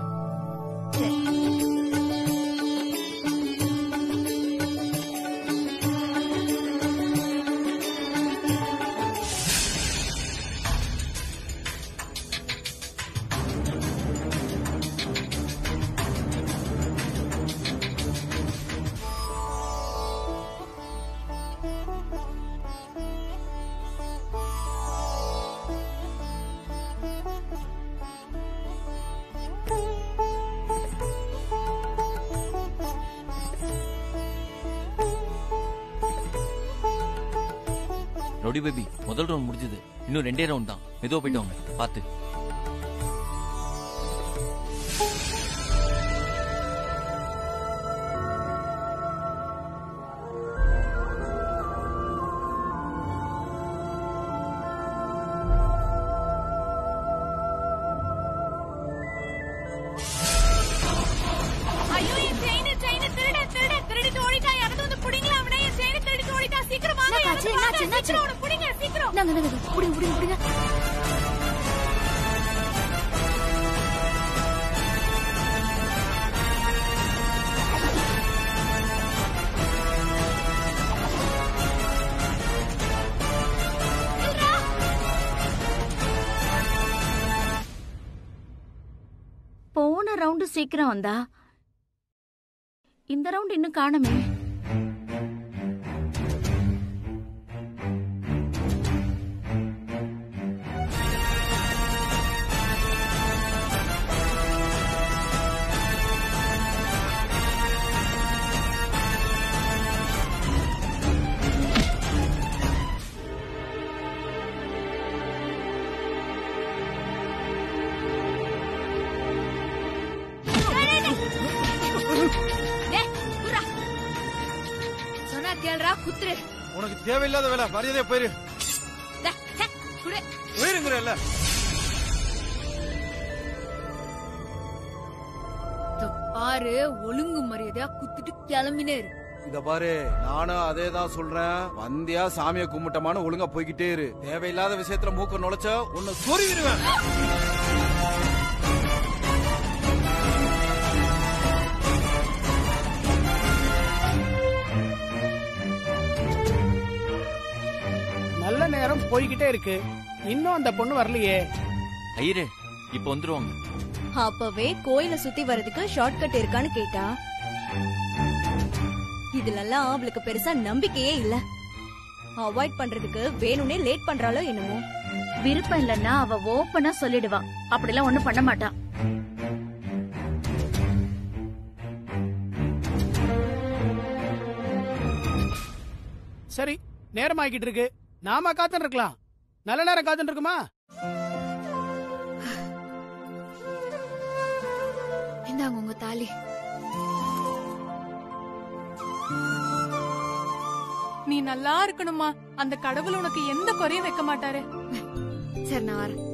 ரவுடி பேபி முதல் ரவுண்ட் முடிஞ்சது இன்னும் ரெண்டே ரவுண்ட் தான் மெதுவா போயிட்டு வாங்க பாத்து ஐயோ என் செயின் செயின் திருட திருட திருடிட்டு ஓடிட்டா யாராவது வந்து புடிங்களா அவனை என் செயின் திருடிட்டு ஓடிட்டா சீக்கிரம் வாங்க என்னாச்சு, யாராவது வாங்க, என்னாச்சு, என்னாச்சு? சீக்கிரம் அவனை புடிங்க சீக்கிரம் நாங்க நாங்க புடிங்க புடிங்க புடிங்க போன ரவுண்டு சீக்கிரம் வந்தா இந்த ரவுண்ட் இன்னும் காணுமே டேய், குர்ரா. சொன்னா கேளுடா குத்துரு உனக்கு தேவையில்லாத வேலை மரியாதையா போயிரு டேய், டேய், குடு போயிருங்கிறல்ல இதோ பாரு ஒழுங்கு மரியாதையா குத்துட்டு கிளம்பினே இரு இத பாரு நானும் அதே தான் சொல்றேன் வந்தியா சாமியை கும்பிட்டமான ஒழுங்கா போய்கிட்டே இரு தேவையில்லாத விஷயத்துல மூக்க நுழைச்சா உன்னை சொருகிடுவேன் நல்ல நேரம் போய்கிட்டே இருக்கு இன்னும் அந்த பொண்ணு வரலையே ஐயரே இப்ப வந்துருவாங்க அப்பவே கோயில சுத்தி வர்றதுக்கு ஷார்ட்கட் இருக்கான்னு கேட்டா இதுலலாம் அவளுக்கு பெருசா நம்பிக்கையே இல்ல அவாய்ட் பண்றதுக்கு வேணும்னே லேட் பண்றாளோ என்னமோ விருப்பம் இல்லைன்னா அவ ஓப்பனா சொல்லிடுவா அப்படிலாம் ஒண்ணும் பண்ண மாட்டா சரி நேரம் ஆகிட்டு இருக்கு நாம காத்துன்னு இருக்கலாம் நல்ல நேரம் காத்துன்னு இருக்குமா இந்தாங்க உங்க தாலி நீ நல்லா இருக்கணுமா அந்த கடவுள் உனக்கு எந்த குறையும் வைக்க மாட்டாரு சரி நான் வரேன்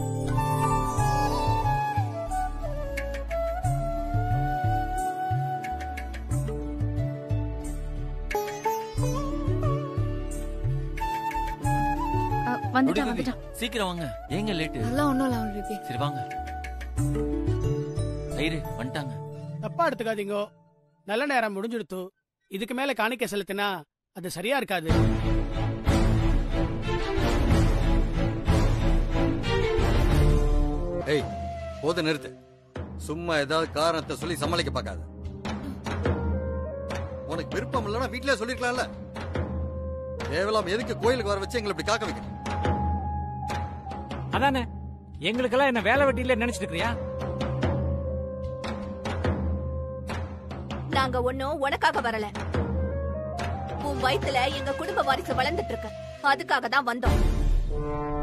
வந்துட்டான் ரவுடி வந்துட்டான் பேபி, சீக்கிரம் வாங்க ஏங்க லேட்டு அதெல்லாம் ஒண்ணும் இல்ல அவள் பேபி சரி வாங்க ஐயரே வந்துட்டாங்க தப்பா எடுத்துக்காதீங்க நல்ல நேரம் முடிஞ்சுடுத்து இதுக்கு மேல காணிக்க செலுத்தினா அது சரியா இருக்காது ஏய் போத நிறுத்து சும்மா ஏதாவது காரணத்தை சொல்லி சமாளிக்க பார்க்காத உனக்கு விருப்பம் இல்லைன்னா வீட்லயே சொல்லிருக்கலாம்ல தேவலாம் எதுக்கு கோயிலுக்கு வர வச்சு எங்களை இப்படி காக்க வைக்க அதானே எங்களுக்கெல்லாம் என்ன வேலை வெட்டியில நினைச்சிட்டு இருக்கிறியா நாங்க ஒண்ணும் உனக்காக வரல உன் வயித்துல எங்க குடும்ப வாரிசு வளர்ந்துட்டு இருக்கு அதுக்காக தான் வந்தோம்